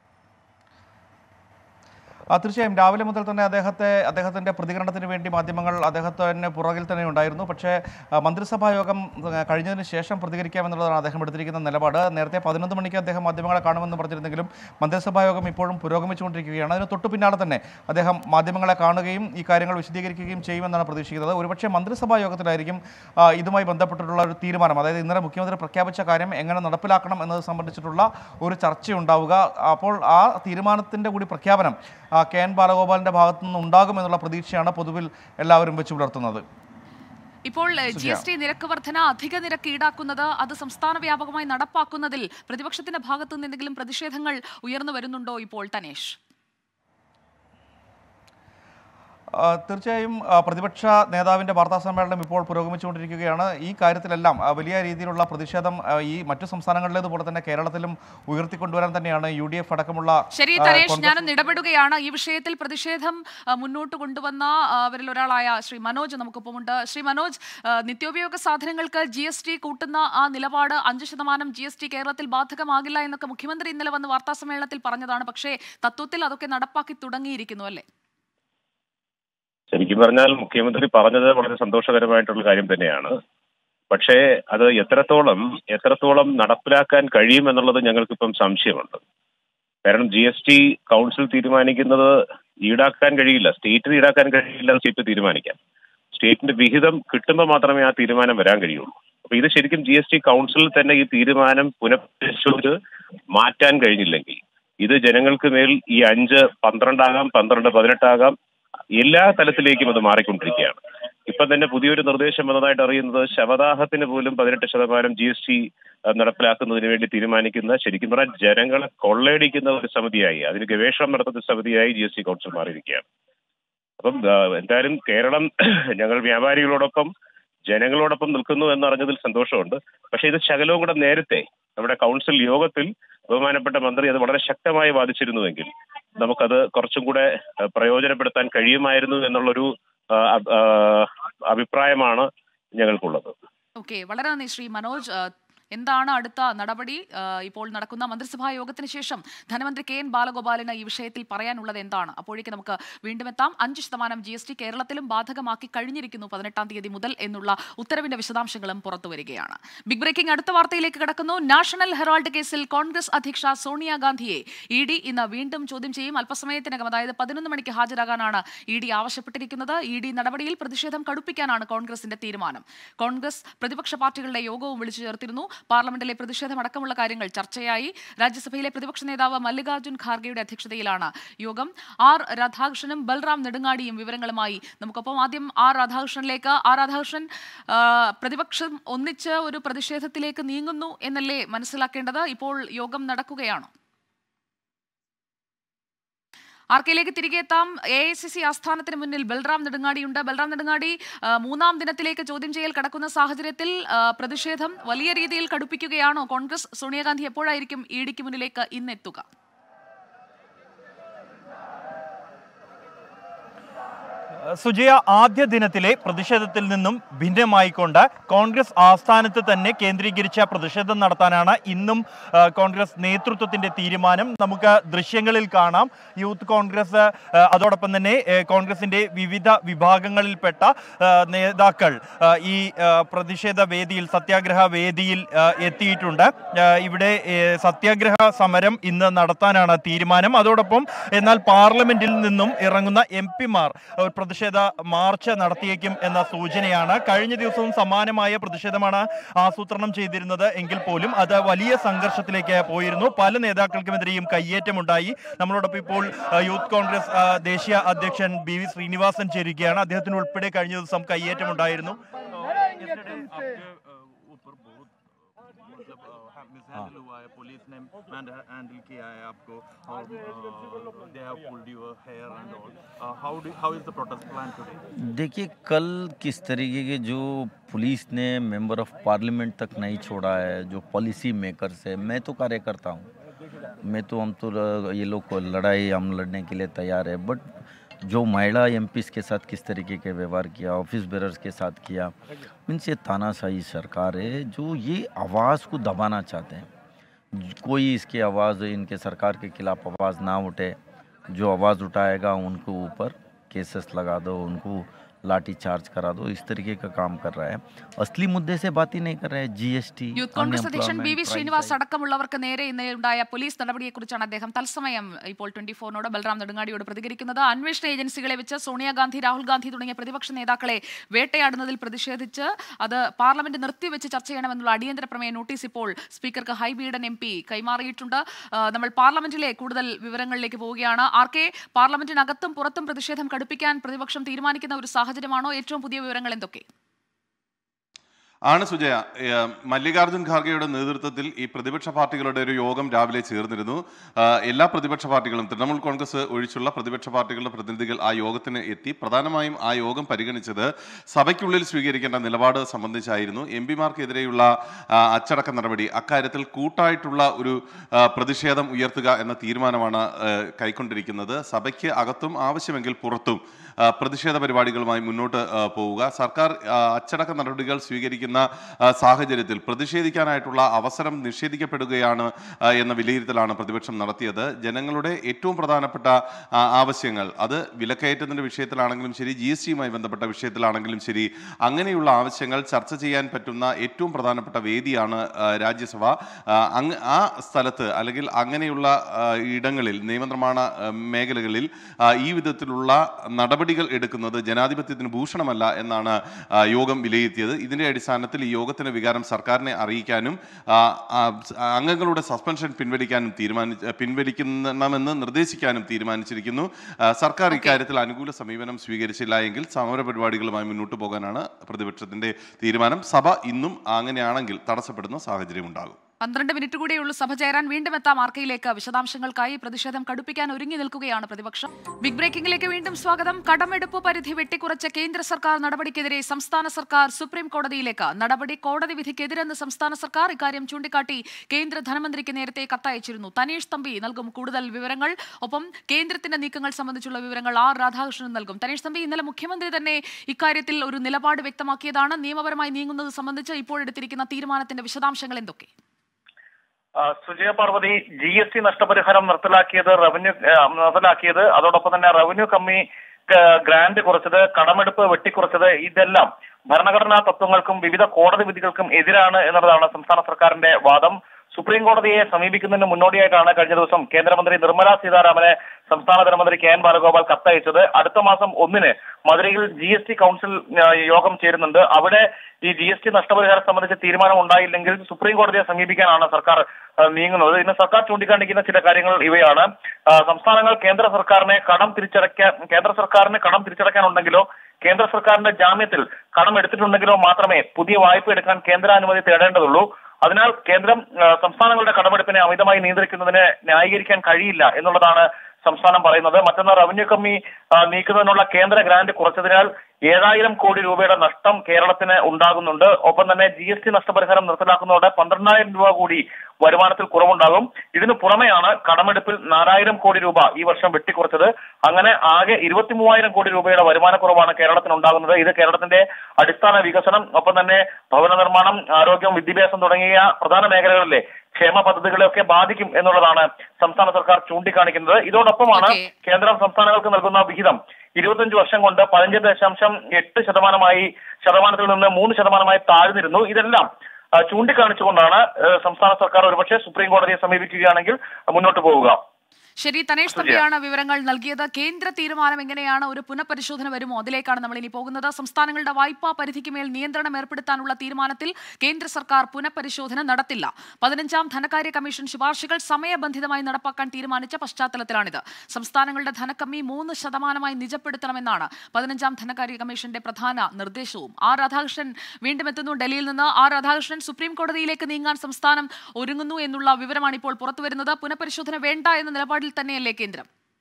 ആ, തീർച്ചയായും രാവിലെ മുതൽ തന്നെ അദ്ദേഹത്തെ അദ്ദേഹത്തിൻ്റെ പ്രതികരണത്തിന് വേണ്ടി മാധ്യമങ്ങൾ അദ്ദേഹത്തിന് പുറകിൽ തന്നെ ഉണ്ടായിരുന്നു പക്ഷേ ആ, മന്ത്രിസഭാ യോഗം ആ, കഴിഞ്ഞതിന് ശേഷം പ്രതികരിക്കാമെന്നുള്ളതാണ് അദ്ദേഹം എടുത്തിരിക്കുന്ന നിലപാട് നേരത്തെ പതിനൊന്ന് മണിക്ക് അദ്ദേഹം മാധ്യമങ്ങളെ കാണുമെന്ന് പറഞ്ഞിരുന്നെങ്കിലും മന്ത്രിസഭാ യോഗം ഇപ്പോഴും പുരോഗമിച്ചുകൊണ്ടിരിക്കുകയാണ് അതിന് തൊട്ടു പിന്നാലെ തന്നെ അദ്ദേഹം മാധ്യമങ്ങളെ കാണുകയും ഈ കാര്യങ്ങൾ വിശദീകരിക്കുകയും ചെയ്യുമെന്നാണ് പ്രതീക്ഷിക്കുന്നത് ഒരുപക്ഷെ മന്ത്രിസഭാ യോഗത്തിലായിരിക്കും ആ, ഇതുമായി ബന്ധപ്പെട്ടിട്ടുള്ള ഒരു തീരുമാനം അതായത് ഇന്നലെ മുഖ്യമന്ത്രി പ്രഖ്യാപിച്ച കാര്യം എങ്ങനെ നടപ്പിലാക്കണം എന്നത് സംബന്ധിച്ചിട്ടുള്ള ഒരു ചർച്ചയുണ്ടാവുക അപ്പോൾ ആ തീരുമാനത്തിൻ്റെ കൂടി പ്രഖ്യാപനം ആ, കെ എൻ ബാലഗോപാലിൻ്റെ ഭാഗത്തു നിന്ന് ഉണ്ടാകുമെന്നുള്ള പ്രതീക്ഷയാണ് പൊതുവിൽ എല്ലാവരും വെച്ചു പുലർത്തുന്നത് ഇപ്പോൾ ജി എസ് ടി നിരക്ക് വർധന അധിക നിരക്ക് ഈടാക്കുന്നത് അത് സംസ്ഥാന വ്യാപകമായി നടപ്പാക്കുന്നതിൽ പ്രതിപക്ഷത്തിന്റെ ഭാഗത്തു നിന്ന് എന്തെങ്കിലും പ്രതിഷേധങ്ങൾ ഉയർന്നു വരുന്നുണ്ടോ ഇപ്പോൾ തനേഷ് ആ, തീർച്ചയായും ആ, പ്രതിപക്ഷ നേതാവിൻ്റെ വാർത്താ സമ്മേളനം ഇപ്പോൾ പുരോഗമിച്ചുകൊണ്ടിരിക്കുകയാണ് ഈ കാര്യത്തിലെല്ലാം ആ, വലിയ രീതിയിലുള്ള പ്രതിഷേധം ആ, ഈ മറ്റു സംസ്ഥാനങ്ങളിലേതുപോലെ തന്നെ കേരളത്തിലും ഉയർത്തിക്കൊണ്ടുവരാൻ തന്നെയാണ് യു ഡി എഫ് അടക്കമുള്ള ശരി ആ, തനേഷ് കോൺഗ്രസ് ഞാനൊന്ന് ഇടപെടുകയാണ് ഈ വിഷയത്തിൽ പ്രതിഷേധം ആ, മുന്നോട്ട് കൊണ്ടുവന്ന ആ, അവരിൽ ഒരാളായ ശ്രീ മനോജ് നമുക്കൊപ്പമുണ്ട് ശ്രീ മനോജ് ആ, നിത്യോപയോഗ സാധനങ്ങൾക്ക് ജി എസ് ടി കൂട്ടുന്ന ആ നിലപാട് അഞ്ച് ശതമാനം ജി എസ് ടി കേരളത്തിൽ ബാധകമാകില്ല എന്നൊക്കെ മുഖ്യമന്ത്രി ഇന്നലെ വന്ന് വാർത്താ സമ്മേളനത്തിൽ പറഞ്ഞതാണ് പക്ഷേ തത്വത്തിൽ അതൊക്കെ നടപ്പാക്കി തുടങ്ങിയിരിക്കുന്നു അല്ലേ ശരിക്കും പറഞ്ഞാൽ മുഖ്യമന്ത്രി പറഞ്ഞത് വളരെ സന്തോഷകരമായിട്ടുള്ള കാര്യം തന്നെയാണ് പക്ഷേ അത് എത്രത്തോളം എത്രത്തോളം നടപ്പിലാക്കാൻ കഴിയുമെന്നുള്ളത് ഞങ്ങൾക്കിപ്പം സംശയമുണ്ട് കാരണം ജി എസ് ടി കൗൺസിൽ തീരുമാനിക്കുന്നത് ഈടാക്കാൻ കഴിയില്ല സ്റ്റേറ്റിന് ഈടാക്കാൻ കഴിയില്ല സ്റ്റേറ്റ് തീരുമാനിക്കാം സ്റ്റേറ്റിന്റെ വിഹിതം കിട്ടുമ്പോൾ മാത്രമേ ആ തീരുമാനം വരാൻ കഴിയുള്ളൂ അപ്പൊ ഇത് ശരിക്കും ജി എസ് ടി കൗൺസിലിൽ തന്നെ ഈ തീരുമാനം പുനഃപരിശോധിച്ച് മാറ്റാൻ കഴിഞ്ഞില്ലെങ്കിൽ ഇത് ജനങ്ങൾക്ക് മേൽ ഈ അഞ്ച് പന്ത്രണ്ടാകാം പന്ത്രണ്ട് പതിനെട്ടാകാം എല്ലാ തലത്തിലേക്കും അത് മാറിക്കൊണ്ടിരിക്കുകയാണ് ഇപ്പൊ തന്നെ പുതിയൊരു നിർദ്ദേശം വന്നതായിട്ട് അറിയുന്നത് ശവദാഹത്തിന് പോലും പതിനെട്ട് ശതമാനം ജി എസ് ടി നടപ്പിലാക്കുന്നതിന് വേണ്ടി തീരുമാനിക്കുന്ന ശരിക്കും പറഞ്ഞാൽ ജനങ്ങളെ കൊള്ളയടിക്കുന്ന ഒരു സമിതിയായി അതിന് ഗവേഷണം നടത്തുന്ന സമിതിയായി ജി എസ് ടി കൗൺസിൽ മാറിയിരിക്കുകയാണ് അപ്പം ആ, എന്തായാലും കേരളം ഞങ്ങൾ വ്യാപാരികളോടൊപ്പം ജനങ്ങളോടൊപ്പം നിൽക്കുന്നു എന്നറിഞ്ഞതിൽ സന്തോഷമുണ്ട് പക്ഷേ ഇത് ശകലവും കൂടെ നേരത്തെ നമ്മുടെ കൗൺസിൽ യോഗത്തിൽ ബഹുമാനപ്പെട്ട മന്ത്രി അത് വളരെ ശക്തമായി വാദിച്ചിരുന്നുവെങ്കിൽ നമുക്കത് കുറച്ചും കൂടെ ആ, പ്രയോജനപ്പെടുത്താൻ കഴിയുമായിരുന്നു എന്നുള്ളൊരു ആ, അ- ആ, അഭിപ്രായമാണ് ഞങ്ങൾക്കുള്ളത് ഓക്കെ വളരെ നന്ദി ശ്രീ മനോജ് ആ, എന്താണ് അടുത്ത നടപടി ആ, ഇപ്പോൾ നടക്കുന്ന മന്ത്രിസഭാ യോഗത്തിന് ശേഷം ധനമന്ത്രി കെ എൻ ബാലഗോപാലിന് ഈ വിഷയത്തിൽ പറയാനുള്ളത് എന്താണ് അപ്പോഴേക്ക് നമുക്ക് വീണ്ടും എത്താം അഞ്ച് ശതമാനം ജി എസ് ടി കേരളത്തിലും ബാധകമാക്കി കഴിഞ്ഞിരിക്കുന്നു പതിനെട്ടാം തീയതി മുതൽ എന്നുള്ള ഉത്തരവിന്റെ വിശദാംശങ്ങളും പുറത്തു വരികയാണ് ബിഗ് ബ്രേക്കിംഗ് അടുത്ത വാർത്തയിലേക്ക് കടക്കുന്നു നാഷണൽ ഹെറാൾഡ് കേസിൽ കോൺഗ്രസ് അധ്യക്ഷ സോണിയാഗാന്ധിയെ ഇ ഡി ഇന്ന് വീണ്ടും ചോദ്യം ചെയ്യും അല്പസമയത്തിനകം അതായത് പതിനൊന്ന് മണിക്ക് ഹാജരാകാനാണ് ഇ ഡി ആവശ്യപ്പെട്ടിരിക്കുന്നത് ഇ ഡി നടപടിയിൽ പ്രതിഷേധം കടുപ്പിക്കാനാണ് കോൺഗ്രസിന്റെ തീരുമാനം കോൺഗ്രസ് പ്രതിപക്ഷ പാർട്ടികളുടെ യോഗവും വിളിച്ചു ചേർത്തിരുന്നു പാർലമെന്റിലെ പ്രതിഷേധമടക്കമുള്ള കാര്യങ്ങൾ ചർച്ചയായി രാജ്യസഭയിലെ പ്രതിപക്ഷ നേതാവ് മല്ലികാർജ്ജുൻ ഖാർഗെയുടെ അധ്യക്ഷതയിലാണ് യോഗം ആർ രാധാകൃഷ്ണനും ബൽറാം നെടുങ്ങാടിയും വിവരങ്ങളുമായി നമുക്കൊപ്പം ആദ്യം ആർ രാധാകൃഷ്ണനിലേക്ക് ആർ രാധാകൃഷ്ണൻ ആ, പ്രതിപക്ഷം ഒന്നിച്ച് ഒരു പ്രതിഷേധത്തിലേക്ക് നീങ്ങുന്നു എന്നല്ലേ മനസ്സിലാക്കേണ്ടത് ഇപ്പോൾ യോഗം നടക്കുകയാണോ ആർ കെയിലേക്ക് തിരികെ എത്താം എ ഐ സി സി ആസ്ഥാനത്തിന് മുന്നിൽ ബൽറാം നെടുങ്ങാടിയുണ്ട് ബൽറാം നെടുങ്ങാടി ആ, മൂന്നാം ദിനത്തിലേക്ക് ചോദ്യം ചെയ്യൽ കടക്കുന്ന സാഹചര്യത്തിൽ ആ, പ്രതിഷേധം വലിയ രീതിയിൽ കടുപ്പിക്കുകയാണോ കോൺഗ്രസ് സോണിയാഗാന്ധി എപ്പോഴായിരിക്കും ഇ ഡിക്ക് മുന്നിലേക്ക് ഇന്നെത്തുക സുജയ ആദ്യ ദിനത്തിലെ പ്രതിഷേധത്തിൽ നിന്നും ഭിന്നമായിക്കൊണ്ട് കോൺഗ്രസ് ആസ്ഥാനത്ത് തന്നെ കേന്ദ്രീകരിച്ച പ്രതിഷേധം നടത്താനാണ് ഇന്നും ആ, കോൺഗ്രസ് നേതൃത്വത്തിന്റെ തീരുമാനം നമുക്ക് ദൃശ്യങ്ങളിൽ കാണാം യൂത്ത് കോൺഗ്രസ് ആ, അതോടൊപ്പം തന്നെ ഏ, കോൺഗ്രസിന്റെ വിവിധ വിഭാഗങ്ങളിൽപ്പെട്ട ആ, നേതാക്കൾ ആ, ഈ ആ, പ്രതിഷേധ വേദിയിൽ സത്യാഗ്രഹ വേദിയിൽ ആ, എത്തിയിട്ടുണ്ട് ആ, ഇവിടെ ഏ, സത്യാഗ്രഹ സമരം ഇന്ന് നടത്താനാണ് തീരുമാനം അതോടൊപ്പം എന്നാൽ പാർലമെന്റിൽ നിന്നും ഇറങ്ങുന്ന എം പിമാർ പ്രതിഷേധ മാർച്ച് നടത്തിയേക്കും എന്ന സൂചനയാണ് കഴിഞ്ഞ ദിവസവും സമാനമായ പ്രതിഷേധമാണ് ആസൂത്രണം ചെയ്തിരുന്നത് എങ്കിൽ പോലും അത് വലിയ സംഘർഷത്തിലേക്ക് പോയിരുന്നു പല നേതാക്കൾക്കുമെതിരെയും കയ്യേറ്റമുണ്ടായി നമ്മളോടൊപ്പം ഇപ്പോൾ ആ, യൂത്ത് കോൺഗ്രസ് ആ, ദേശീയ അധ്യക്ഷൻ ബി വി ശ്രീനിവാസൻ ചേരുകയാണ് അദ്ദേഹത്തിന് ഉൾപ്പെടെ കഴിഞ്ഞ ദിവസം കയ്യേറ്റമുണ്ടായിരുന്നു मिसहैंडल हुआ है पुलिस ने हैंडल किया है आपको और they have pulled your hair and all how do how is the protest plan today देखिए कल किस तरीके के जो पुलिस ने मेंबर ऑफ पार्लियामेंट तक नहीं छोड़ा है जो पॉलिसी मेकर्स है मैं तो कार्यकर्ता हूँ मैं तो हम तो ल- ये लोग को लड़ाई हम लड़ने के लिए तैयार है बट जो महिला एम के साथ किस तरीके के व्यवहार किया ऑफिस बेरर्स के साथ किया मीन्स ये तानाशाही सरकार है जो ये आवाज़ को दबाना चाहते हैं ज- कोई इसकी आवाज़ इनके सरकार के खिलाफ आवाज़ ना उठे जो आवाज़ उठाएगा उनको ऊपर केसेस लगा दो उनको लाठी चार्ज करा दो इस तरीके का काम कर रहा है असली मुद्दे से बात ही नहीं कर रहा है जीएसटी യൂത്ത് കോൺഗ്രസ് അധ്യക്ഷൻ ബി വി ശ്രീനിവാസ് അടക്കമുള്ളവർക്ക് നേരെ ഇന്ന് ഉണ്ടായ പോലീസ് നടപടിയെക്കുറിച്ചാണ് അദ്ദേഹം തത്സമയം ഇപ്പോൾ ട്വന്റി ഫോറിനോട് ബൽറാം നെടുങ്ങാടിയോട് പ്രതികരിക്കുന്നത് അന്വേഷണ ഏജൻസികളെ വെച്ച് സോണിയാഗാന്ധി രാഹുൽ ഗാന്ധി തുടങ്ങിയ പ്രതിപക്ഷ നേതാക്കളെ വേട്ടയാടുന്നതിൽ പ്രതിഷേധിച്ച് അത് പാർലമെന്റ് നിർത്തിവെച്ച് ചർച്ച ചെയ്യണമെന്നുള്ള അടിയന്തര പ്രമേയ നോട്ടീസ് ഇപ്പോൾ സ്പീക്കർക്ക് ഹൈബീഡൻ എം പി കൈമാറിയിട്ടുണ്ട് ആ, നമ്മൾ പാർലമെന്റിലെ കൂടുതൽ വിവരങ്ങളിലേക്ക് പോവുകയാണ് ആർ കെ പാർലമെന്റിനകത്തും പുറത്തും പ്രതിഷേധം കടുപ്പിക്കാൻ പ്രതിപക്ഷം തീരുമാനിക്കുന്ന ഒരു സാഹചര്യമാണോ ഏറ്റവും പുതിയ വിവരങ്ങൾ എന്തൊക്കെ ആണ് സുജയ ഏഹ് മല്ലികാർജ്ജുൻ ഖാർഗെയുടെ നേതൃത്വത്തിൽ ഈ പ്രതിപക്ഷ പാർട്ടികളുടെ ഒരു യോഗം രാവിലെ ചേർന്നിരുന്നു ആഹ് എല്ലാ പ്രതിപക്ഷ പാർട്ടികളും തൃണമൂൽ കോൺഗ്രസ് ഒഴിച്ചുള്ള പ്രതിപക്ഷ പാർട്ടികളുടെ പ്രതിനിധികൾ ആ യോഗത്തിന് എത്തി പ്രധാനമായും ആ യോഗം പരിഗണിച്ചത് സഭയ്ക്കുള്ളിൽ സ്വീകരിക്കേണ്ട നിലപാട് സംബന്ധിച്ചായിരുന്നു എം പിമാർക്കെതിരെയുള്ള ആഹ് അച്ചടക്ക നടപടി അക്കാര്യത്തിൽ കൂട്ടായിട്ടുള്ള ഒരു ആഹ് പ്രതിഷേധം ഉയർത്തുക എന്ന തീരുമാനമാണ് ആഹ് കൈക്കൊണ്ടിരിക്കുന്നത് സഭയ്ക്ക് അകത്തും ആവശ്യമെങ്കിൽ പുറത്തും ആഹ് പ്രതിഷേധ പരിപാടികളുമായി മുന്നോട്ട് ആഹ് പോവുക സർക്കാർ ആഹ് അച്ചടക്ക നടപടികൾ സ്വീകരിക്കുന്ന കൊണ്ടിരിക്കുന്ന ആ, സാഹചര്യത്തിൽ പ്രതിഷേധിക്കാനായിട്ടുള്ള അവസരം നിഷേധിക്കപ്പെടുകയാണ് ആ, എന്ന വിലയിരുത്തലാണ് പ്രതിപക്ഷം നടത്തിയത് ജനങ്ങളുടെ ഏറ്റവും പ്രധാനപ്പെട്ട ആ, ആവശ്യങ്ങൾ അത് വിലക്കയറ്റത്തിന്റെ വിഷയത്തിലാണെങ്കിലും ശരി ജി എസ് ടിയുമായി ബന്ധപ്പെട്ട വിഷയത്തിലാണെങ്കിലും ശരി അങ്ങനെയുള്ള ആവശ്യങ്ങൾ ചർച്ച ചെയ്യാൻ പറ്റുന്ന ഏറ്റവും പ്രധാനപ്പെട്ട വേദിയാണ് ആ, രാജ്യസഭ ആ, അങ്ങ് ആ സ്ഥലത്ത് അല്ലെങ്കിൽ അങ്ങനെയുള്ള ആ, ഇടങ്ങളിൽ നിയമനിർമ്മാണ ആ, മേഖലകളിൽ ആ, ഈ വിധത്തിലുള്ള നടപടികൾ എടുക്കുന്നത് ജനാധിപത്യത്തിന് ഭൂഷണമല്ല എന്നാണ് ആ, യോഗം വിലയിരുത്തിയത് ഇതിന്റെ അടിസ്ഥാനത്തിൽ ഈ യോഗത്തിന്റെ വികാരം സർക്കാരിനെ അറിയിക്കാനും ആ, ആ, അംഗങ്ങളുടെ സസ്പെൻഷൻ പിൻവലിക്കാനും തീരുമാനി പിൻവലിക്കണമെന്ന് നിർദ്ദേശിക്കാനും തീരുമാനിച്ചിരിക്കുന്നു ആ, സർക്കാർ ഇക്കാര്യത്തിൽ അനുകൂല സമീപനം സ്വീകരിച്ചില്ല എങ്കിൽ സമര പരിപാടികളുമായി മുന്നോട്ട് പോകാനാണ് പ്രതിപക്ഷത്തിന്റെ തീരുമാനം സഭ ഇന്നും അങ്ങനെയാണെങ്കിൽ തടസ്സപ്പെടുന്ന സാഹചര്യം ഉണ്ടാകും പന്ത്രണ്ട് മിനിറ്റ് കൂടെയുള്ളൂ സഭ ചേരാൻ വീണ്ടും എത്താം ആർക്കയിലേക്ക് വിശദാംശങ്ങൾക്കായി പ്രതിഷേധം കടുപ്പിക്കാൻ ഒരുങ്ങി നിൽക്കുകയാണ് പ്രതിപക്ഷം ബിഗ് ബ്രേക്കിംഗിലേക്ക് വീണ്ടും സ്വാഗതം കടമെടുപ്പ് പരിധി വെട്ടിക്കുറച്ച കേന്ദ്ര സർക്കാർ നടപടിക്കെതിരെ സംസ്ഥാന സർക്കാർ സുപ്രീം കോടതിയിലേക്ക് നടപടി കോടതി വിധിക്കെതിരെന്ന് സംസ്ഥാന സർക്കാർ ഇക്കാര്യം ചൂണ്ടിക്കാട്ടി കേന്ദ്ര ധനമന്ത്രിക്ക് നേരത്തെ കത്തയച്ചിരുന്നു തനീഷ് തമ്പി നൽകും കൂടുതൽ വിവരങ്ങൾ ഒപ്പം കേന്ദ്രത്തിന്റെ നീക്കങ്ങൾ സംബന്ധിച്ചുള്ള വിവരങ്ങൾ ആർ രാധാകൃഷ്ണൻ നൽകും തനീഷ് തമ്പി ഇന്നലെ മുഖ്യമന്ത്രി തന്നെ ഇക്കാര്യത്തിൽ ഒരു നിലപാട് വ്യക്തമാക്കിയതാണ് നിയമപരമായി നീങ്ങുന്നത് സംബന്ധിച്ച് ഇപ്പോഴെടുത്തിരിക്കുന്ന തീരുമാനത്തിന്റെ വിശദാംശങ്ങൾ എന്തൊക്കെ ആ, Sujaya Parvathy G S T നഷ്ടപരിഹാരം നിർത്തലാക്കിയത് റവന്യൂ ആ, നിർത്തലാക്കിയത് അതോടൊപ്പം തന്നെ റവന്യൂ കമ്മി ക- ഗ്രാന്റ് കുറച്ചത് കടമെടുപ്പ് വെട്ടിക്കുറച്ചത് ഇതെല്ലാം ഭരണഘടനാ തത്വങ്ങൾക്കും വിവിധ കോടതി വിധികൾക്കും എതിരാണ് എന്നുള്ളതാണ് സംസ്ഥാന സർക്കാരിന്റെ വാദം സുപ്രീം കോടതിയെ സമീപിക്കുന്നതിന് മുന്നോടിയായിട്ടാണ് കഴിഞ്ഞ ദിവസം കേന്ദ്രമന്ത്രി നിർമ്മലാ സീതാരാമനെ സംസ്ഥാന ധനമന്ത്രി കെ എൻ ബാലഗോപാൽ കത്തയച്ചത് അടുത്ത മാസം ഒന്നിന് മധുരയിൽ ജി എസ് ടി കൗൺസിൽ ആ, യോഗം ചേരുന്നുണ്ട് അവിടെ ഈ ജി എസ് ടി നഷ്ടപരിഹാരം സംബന്ധിച്ച് തീരുമാനം ഉണ്ടായില്ലെങ്കിൽ സുപ്രീം കോടതിയെ സമീപിക്കാനാണ് സർക്കാർ ആ, നീങ്ങുന്നത് ഇന്ന് സർക്കാർ ചൂണ്ടിക്കാണിക്കുന്ന ചില കാര്യങ്ങൾ ഇവയാണ് ആ, സംസ്ഥാനങ്ങൾ കേന്ദ്ര സർക്കാരിനെ കടം തിരിച്ചടയ്ക്കാൻ കേന്ദ്ര സർക്കാരിന് കടം തിരിച്ചടയ്ക്കാനുണ്ടെങ്കിലോ കേന്ദ്ര സർക്കാരിന്റെ ജാമ്യത്തിൽ കടം എടുത്തിട്ടുണ്ടെങ്കിലോ മാത്രമേ പുതിയ വായ്പ എടുക്കാൻ കേന്ദ്രാനുമതി തേടേണ്ടതുള്ളൂ അതിനാൽ കേന്ദ്രം ആ, സംസ്ഥാനങ്ങളുടെ കടമെടുപ്പിനെ അമിതമായി നിയന്ത്രിക്കുന്നതിന് ന്യായീകരിക്കാൻ കഴിയില്ല എന്നുള്ളതാണ് സംസ്ഥാനം പറയുന്നത് മറ്റൊന്ന് റവന്യൂ കമ്മി ആ, നീക്കുന്നതിനുള്ള കേന്ദ്ര ഗ്രാന്റ് കുറച്ചതിനാൽ ഏഴായിരം കോടി രൂപയുടെ നഷ്ടം കേരളത്തിന് ഉണ്ടാകുന്നുണ്ട് ഒപ്പം തന്നെ ജി എസ് ടി നഷ്ടപരിഹാരം നിർത്തലാക്കുന്നതോടെ പന്ത്രണ്ടായിരം രൂപ കൂടി വരുമാനത്തിൽ കുറവുണ്ടാകും ഇതിനു പുറമെയാണ് കടമെടുപ്പിൽ നാലായിരം കോടി രൂപ ഈ വർഷം വെട്ടിക്കുറച്ചത് അങ്ങനെ ആകെ ഇരുപത്തി മൂവായിരം കോടി രൂപയുടെ വരുമാനക്കുറവാണ് കേരളത്തിന് ഉണ്ടാകുന്നത് ഇത് കേരളത്തിന്റെ അടിസ്ഥാന വികസനം ഒപ്പം തന്നെ ഭവന നിർമ്മാണം ആരോഗ്യം വിദ്യാഭ്യാസം തുടങ്ങിയ പ്രധാന മേഖലകളിലെ ക്ഷേമ പദ്ധതികളെയൊക്കെ ബാധിക്കും എന്നുള്ളതാണ് സംസ്ഥാന സർക്കാർ ചൂണ്ടിക്കാണിക്കുന്നത് ഇതോടൊപ്പമാണ് കേന്ദ്രം സംസ്ഥാനങ്ങൾക്ക് നൽകുന്ന വിഹിതം ഇരുപത്തഞ്ച് വർഷം കൊണ്ട് പതിനഞ്ച് ദശാംശം എട്ട് ശതമാനമായി ശതമാനത്തിൽ നിന്ന് മൂന്ന് ശതമാനമായി താഴ്ന്നിരുന്നു ഇതെല്ലാം ആ, ചൂണ്ടിക്കാണിച്ചുകൊണ്ടാണ് ആ, സംസ്ഥാന സർക്കാർ ഒരുപക്ഷെ സുപ്രീം കോടതിയെ സമീപിക്കുകയാണെങ്കിൽ മുന്നോട്ട് പോവുക ശരി തനേഷ് തമ്പിയാണ് വിവരങ്ങൾ നൽകിയത് കേന്ദ്ര തീരുമാനം എങ്ങനെയാണ് ഒരു പുനഃപരിശോധന വരുമോ അതിലേക്കാണ് നമ്മൾ ഇനി പോകുന്നത് സംസ്ഥാനങ്ങളുടെ വായ്പാ പരിധിക്ക് മേൽ നിയന്ത്രണം ഏർപ്പെടുത്താനുള്ള തീരുമാനത്തിൽ കേന്ദ്ര സർക്കാർ പുനഃപരിശോധന നടത്തില്ല പതിനഞ്ചാം ധനകാര്യ കമ്മീഷൻ ശുപാർശകൾ സമയബന്ധിതമായി നടപ്പാക്കാൻ തീരുമാനിച്ച പശ്ചാത്തലത്തിലാണിത് സംസ്ഥാനങ്ങളുടെ ധനക്കമ്മി മൂന്ന് ശതമാനമായി നിജപ്പെടുത്തണമെന്നാണ് പതിനഞ്ചാം ധനകാര്യ കമ്മീഷന്റെ പ്രധാന നിർദ്ദേശവും ആർ രാധാകൃഷ്ണൻ വീണ്ടും എത്തുന്നു ഡൽഹിയിൽ നിന്ന് ആർ രാധാകൃഷ്ണൻ സുപ്രീം കോടതിയിലേക്ക് നീങ്ങാൻ സംസ്ഥാനം ഒരുങ്ങുന്നു എന്നുള്ള വിവരമാണ് ഇപ്പോൾ പുറത്തുവരുന്നത് പുനഃപരിശോധന വേണ്ട എന്ന നിലപാടിൽ തന്നെയല്ലേ കേന്ദ്രം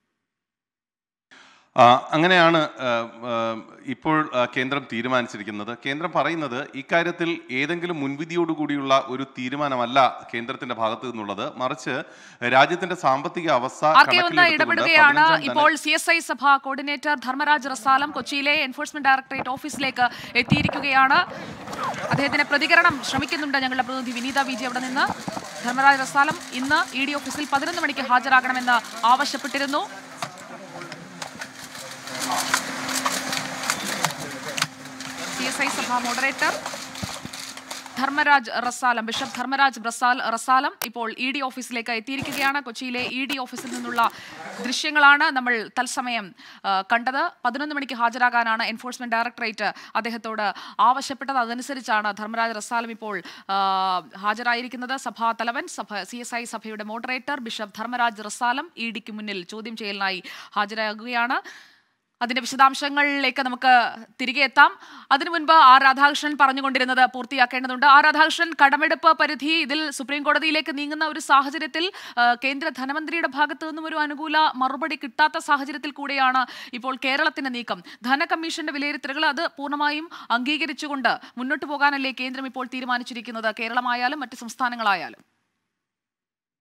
ആ, അങ്ങനെയാണ് ആ, ആ, ഇപ്പോൾ ആ, കേന്ദ്രം തീരുമാനിച്ചിരിക്കുന്നത് കേന്ദ്രം പറയുന്നത് ഇക്കാര്യത്തിൽ ഏതെങ്കിലും മുൻവിധിയോടുകൂടിയുള്ള ഒരു തീരുമാനമല്ല കേന്ദ്രത്തിന്റെ ഭാഗത്തു നിന്നുള്ളത് മറിച്ച് രാജ്യത്തിന്റെ സാമ്പത്തിക അവസ്ഥ ആർ കെ ഒന്ന് കണക്കിലെടുത്തുകൊണ്ട് ഇടപെടുകയാണ് പതിനഞ്ചാം ധന- ഇപ്പോൾ സി എസ് ഐ സഭ കോർഡിനേറ്റർ ധർമ്മരാജ് റസാലം കൊച്ചിയിലെ എൻഫോഴ്സ്മെന്റ് ഡയറക്ടറേറ്റ് ഓഫീസിലേക്ക് എത്തിയിരിക്കുകയാണ് അദ്ദേഹത്തിന്റെ പ്രതികരണം ശ്രമിക്കുന്നുണ്ട് ഞങ്ങളുടെ പ്രതിനിധി വിനീത വി ജി അവിടെ നിന്ന് ധർമ്മരാജ് റസാലം ഇന്ന് ഇ ഡി ഓഫീസിൽ പതിനൊന്ന് മണിക്ക് ഹാജരാകണമെന്ന് ആവശ്യപ്പെട്ടിരുന്നു സി എസ് ഐ സഭ മോഡറേറ്റർ ധർമ്മരാജ് റസാലം ബിഷപ്പ് ധർമ്മരാജ് റസാൽ റസാലം ഇപ്പോൾ ഇ ഡി ഓഫീസിലേക്ക് എത്തിയിരിക്കുകയാണ് കൊച്ചിയിലെ ഇ ഡി ഓഫീസിൽ നിന്നുള്ള ദൃശ്യങ്ങളാണ് നമ്മൾ തത്സമയം ആ, കണ്ടത് പതിനൊന്ന് മണിക്ക് ഹാജരാകാനാണ് എൻഫോഴ്സ്മെന്റ് ഡയറക്ടറേറ്റ് അദ്ദേഹത്തോട് ആവശ്യപ്പെട്ടത് അതനുസരിച്ചാണ് ധർമ്മരാജ് റസാലം ഇപ്പോൾ ആ, ഹാജരായിരിക്കുന്നത് സഭാ തലവൻ സഭ സി എസ് ഐ സഭയുടെ moderator bishop Dharmaraj Rasalam E ഡിക്ക് മുന്നിൽ ചോദ്യം ചെയ്യലിനായി ഹാജരാകുകയാണ് അതിന്റെ വിശദാംശങ്ങളിലേക്ക് നമുക്ക് തിരികെ എത്താം അതിനു മുൻപ് ആർ രാധാകൃഷ്ണൻ പറഞ്ഞുകൊണ്ടിരുന്നത് പൂർത്തിയാക്കേണ്ടതുണ്ട് ആർ രാധാകൃഷ്ണൻ കടമെടുപ്പ് പരിധി ഇതിൽ സുപ്രീം കോടതിയിലേക്ക് നീങ്ങുന്ന ഒരു സാഹചര്യത്തിൽ ആ, കേന്ദ്ര ധനമന്ത്രിയുടെ ഭാഗത്തു നിന്നും ഒരു അനുകൂല മറുപടി കിട്ടാത്ത സാഹചര്യത്തിൽ കൂടെയാണ് ഇപ്പോൾ കേരളത്തിന്റെ നീക്കം ധന കമ്മീഷന്റെ വിലയിരുത്തലുകൾ അത് പൂർണ്ണമായും അംഗീകരിച്ചുകൊണ്ട് മുന്നോട്ട് പോകാനല്ലേ കേന്ദ്രം ഇപ്പോൾ തീരുമാനിച്ചിരിക്കുന്നത് കേരളമായാലും മറ്റ് സംസ്ഥാനങ്ങളായാലും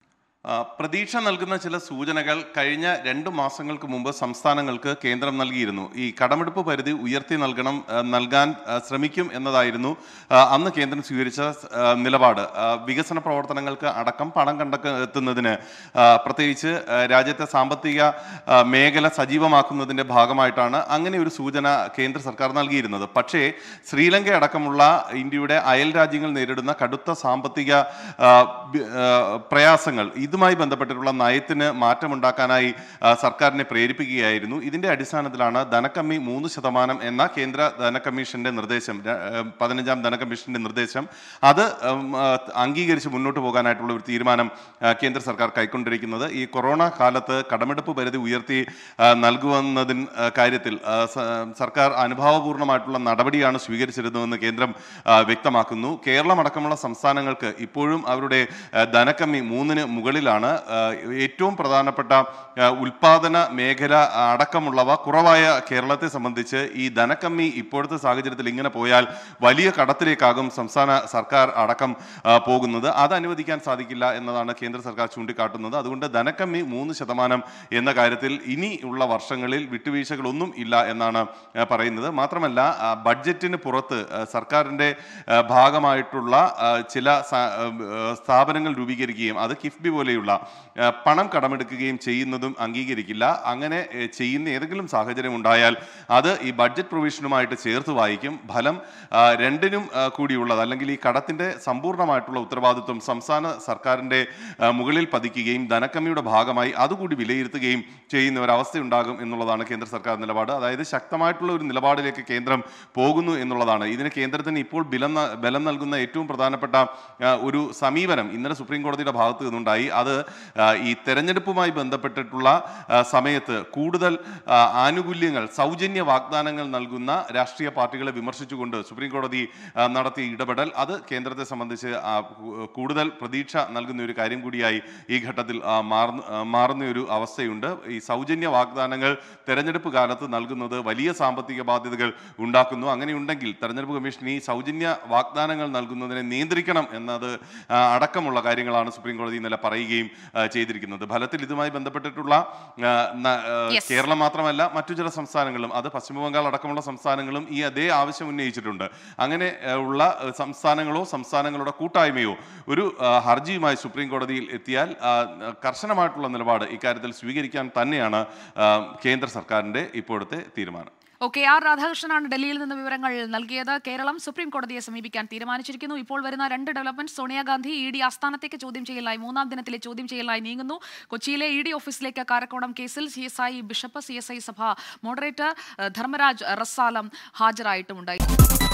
ആ, പ്രതീക്ഷ നൽകുന്ന ചില സൂചനകൾ കഴിഞ്ഞ രണ്ട് മാസങ്ങൾക്ക് മുമ്പ് സംസ്ഥാനങ്ങൾക്ക് കേന്ദ്രം നൽകിയിരുന്നു ഈ കടമെടുപ്പ് പരിധി ഉയർത്തി നൽകണം ആ, നൽകാൻ ആ, ശ്രമിക്കും എന്നതായിരുന്നു ആ, അന്ന് കേന്ദ്രം സ്വീകരിച്ച ആ, നിലപാട് ആ, വികസന പ്രവർത്തനങ്ങൾക്ക് അടക്കം പണം കണ്ടെത്തുന്നതിന് ആ, പ്രത്യേകിച്ച് ആ, രാജ്യത്തെ സാമ്പത്തിക ആ, മേഖല സജീവമാക്കുന്നതിന്റെ ഭാഗമായിട്ടാണ് അങ്ങനെ ഒരു സൂചന കേന്ദ്ര സർക്കാർ നൽകിയിരുന്നത് പക്ഷേ ശ്രീലങ്ക അടക്കമുള്ള ഇന്ത്യയുടെ അയൽ രാജ്യങ്ങൾ നേരിടുന്ന കടുത്ത സാമ്പത്തിക ആ, ബി- ആ, പ്രയാസങ്ങൾ ഇതുമായി ബന്ധപ്പെട്ടിട്ടുള്ള നയത്തിന് മാറ്റമുണ്ടാക്കാനായി ആ, സർക്കാരിനെ പ്രേരിപ്പിക്കുകയായിരുന്നു ഇതിന്റെ അടിസ്ഥാനത്തിലാണ് ധനക്കമ്മി മൂന്ന് ശതമാനം എന്ന കേന്ദ്ര ധനകമ്മീഷന്റെ നിർദ്ദേശം ര- ആ, പതിനഞ്ചാം ധനകമ്മീഷന്റെ നിർദ്ദേശം അത് ഉം, ആ, അംഗീകരിച്ച് മുന്നോട്ട് പോകാനായിട്ടുള്ള ഒരു തീരുമാനം ആ, കേന്ദ്ര സർക്കാർ കൈക്കൊണ്ടിരിക്കുന്നത് ഈ കൊറോണ കാലത്ത് കടമെടുപ്പ് പരിധി ഉയർത്തി ആ, നൽകുവന്നതിൻ ആ, കാര്യത്തിൽ ആ, സ- സർക്കാർ അനുഭാവപൂർണ്ണമായിട്ടുള്ള നടപടിയാണ് സ്വീകരിച്ചിരുന്നതെന്ന് കേന്ദ്രം ആ, വ്യക്തമാക്കുന്നു കേരളം അടക്കമുള്ള സംസ്ഥാനങ്ങൾക്ക് ഇപ്പോഴും അവരുടെ ആ, ധനക്കമ്മി മൂന്നിന് മുകളിലാണ് ആ, ഏറ്റവും പ്രധാനപ്പെട്ട ആ, ഉൽപാദന മേഖല അടക്കമുള്ളവ കുറവായ കേരളത്തെ സംബന്ധിച്ച് ഈ ധനക്കമ്മി ഇപ്പോഴത്തെ സാഹചര്യത്തിൽ ഇങ്ങനെ പോയാൽ വലിയ കടത്തിലേക്കാകും സംസ്ഥാന സർക്കാർ അടക്കം ആ, പോകുന്നത് അത് അനുവദിക്കാൻ സാധിക്കില്ല എന്നതാണ് കേന്ദ്ര സർക്കാർ ചൂണ്ടിക്കാട്ടുന്നത് അതുകൊണ്ട് ധനക്കമ്മി മൂന്ന് ശതമാനം എന്ന കാര്യത്തിൽ ഇനി ഉള്ള വർഷങ്ങളിൽ വിട്ടുവീഴ്ചകളൊന്നും ഇല്ല എന്നാണ് ആ, പറയുന്നത് മാത്രമല്ല ആ, ബഡ്ജറ്റിന് പുറത്ത് ആ, സർക്കാരിൻ്റെ ആ, ഭാഗമായിട്ടുള്ള ആ, ചില സ- ആ, സ്ഥാപനങ്ങൾ രൂപീകരിക്കുകയും അത് കിഫ്ബി പോലെയുള്ള ആ, പണം കടമെടുക്കുകയും ചെയ്യുന്നതും അംഗീകരിക്കില്ല അങ്ങനെ ഏ, ചെയ്യുന്ന ഏതെങ്കിലും സാഹചര്യം ഉണ്ടായാൽ അത് ഈ ബഡ്ജറ്റ് പ്രൊവിഷനുമായിട്ട് ചേർത്ത് വായിക്കും ഫലം ആ, രണ്ടിനും ആ, കൂടിയുള്ളത് അല്ലെങ്കിൽ ഈ കടത്തിന്റെ സമ്പൂർണ്ണമായിട്ടുള്ള ഉത്തരവാദിത്വം സംസ്ഥാന സർക്കാരിന്റെ ആ, മുകളിൽ പതിക്കുകയും ധനക്കമ്മിയുടെ ഭാഗമായി അതുകൂടി വിലയിരുത്തുകയും ചെയ്യുന്ന ഒരവസ്ഥയുണ്ടാകും എന്നുള്ളതാണ് കേന്ദ്ര സർക്കാർ നിലപാട് അതായത് ശക്തമായിട്ടുള്ള ഒരു നിലപാടിലേക്ക് കേന്ദ്രം പോകുന്നു എന്നുള്ളതാണ് ഇതിന് കേന്ദ്രത്തിന് ഇപ്പോൾ ബലം ന- ബലം നൽകുന്ന ഏറ്റവും പ്രധാനപ്പെട്ട ആ, ഒരു സമീപനം ഇന്നലെ സുപ്രീം കോടതിയുടെ ഭാഗത്ത് നിന്നുണ്ടായി അത് ആ, ഈ തെരഞ്ഞെടുപ്പുമായി ബന്ധപ്പെട്ടിട്ടുള്ള ആ, സമയത്ത് കൂടുതൽ ആ, ആനുകൂല്യങ്ങൾ സൗജന്യ വാഗ്ദാനങ്ങൾ നൽകുന്ന രാഷ്ട്രീയ പാർട്ടികളെ വിമർശിച്ചുകൊണ്ട് സുപ്രീം കോടതി ആ, നടത്തിയ ഇടപെടൽ അത് കേന്ദ്രത്തെ സംബന്ധിച്ച് ആ, കൂ- കൂടുതൽ പ്രതീക്ഷ നൽകുന്ന ഒരു കാര്യം കൂടിയായി ഈ ഘട്ടത്തിൽ ആ, മാറുന്ന ആ, മാറുന്ന ഒരു അവസ്ഥയുണ്ട് ഈ സൗജന്യ വാഗ്ദാനങ്ങൾ തെരഞ്ഞെടുപ്പ് കാലത്ത് നൽകുന്നത് വലിയ സാമ്പത്തിക ബാധ്യതകൾ ഉണ്ടാക്കുന്നു അങ്ങനെയുണ്ടെങ്കിൽ തെരഞ്ഞെടുപ്പ് കമ്മീഷൻ ഈ സൗജന്യ വാഗ്ദാനങ്ങൾ നൽകുന്നതിനെ നിയന്ത്രിക്കണം എന്നത് ആ, അടക്കമുള്ള കാര്യങ്ങളാണ് സുപ്രീം കോടതി ഇന്നലെ പറയുകയും ആ, ചെയ്തിരിക്കുന്നത് ഫലത്തിൽ ഇതുമായി ബന്ധപ്പെട്ടിട്ടുള്ള ആ, ന- ആ, Yes. കേരളം മാത്രമല്ല മറ്റു ചില സംസ്ഥാനങ്ങളും അത് പശ്ചിമ ബംഗാൾ അടക്കമുള്ള സംസ്ഥാനങ്ങളും ഈ അതേ ആവശ്യം ഉന്നയിച്ചിട്ടുണ്ട് അങ്ങനെ ആ, ഉള്ള ആ, സംസ്ഥാനങ്ങളോ സംസ്ഥാനങ്ങളുടെ കൂട്ടായ്മയോ ഒരു ആ, ഹർജിയുമായി സുപ്രീം കോടതിയിൽ എത്തിയാൽ ആ, കർശനമായിട്ടുള്ള നിലപാട് ഇക്കാര്യത്തിൽ സ്വീകരിക്കാൻ തന്നെയാണ് ആ, കേന്ദ്ര സർക്കാരിന്റെ ഇപ്പോഴത്തെ തീരുമാനം ഓക്കെ ആർ രാധാകൃഷ്ണനാണ് ഡൽഹിയിൽ നിന്ന് വിവരങ്ങൾ നൽകിയത് കേരളം സുപ്രീം കോടതിയെ സമീപിക്കാൻ തീരുമാനിച്ചിരിക്കുന്നു ഇപ്പോൾ വരുന്ന രണ്ട് ഡെവലപ്മെന്റ് സോണിയാഗാന്ധി ഇ ഡി ആസ്ഥാനത്തേക്ക് ചോദ്യം ചെയ്യലായി മൂന്നാം ദിനത്തിലെ ചോദ്യം ചെയ്യലായി നീങ്ങുന്നു കൊച്ചിയിലെ ഇ ഡി ഓഫീസിലേക്ക് കാരക്കോണം കേസിൽ C S I bishop C S I സഭ മോഡറേറ്റർ ഏഹ്, ധർമ്മരാജ് റസാലം ഹാജരായിട്ടുമുണ്ടായി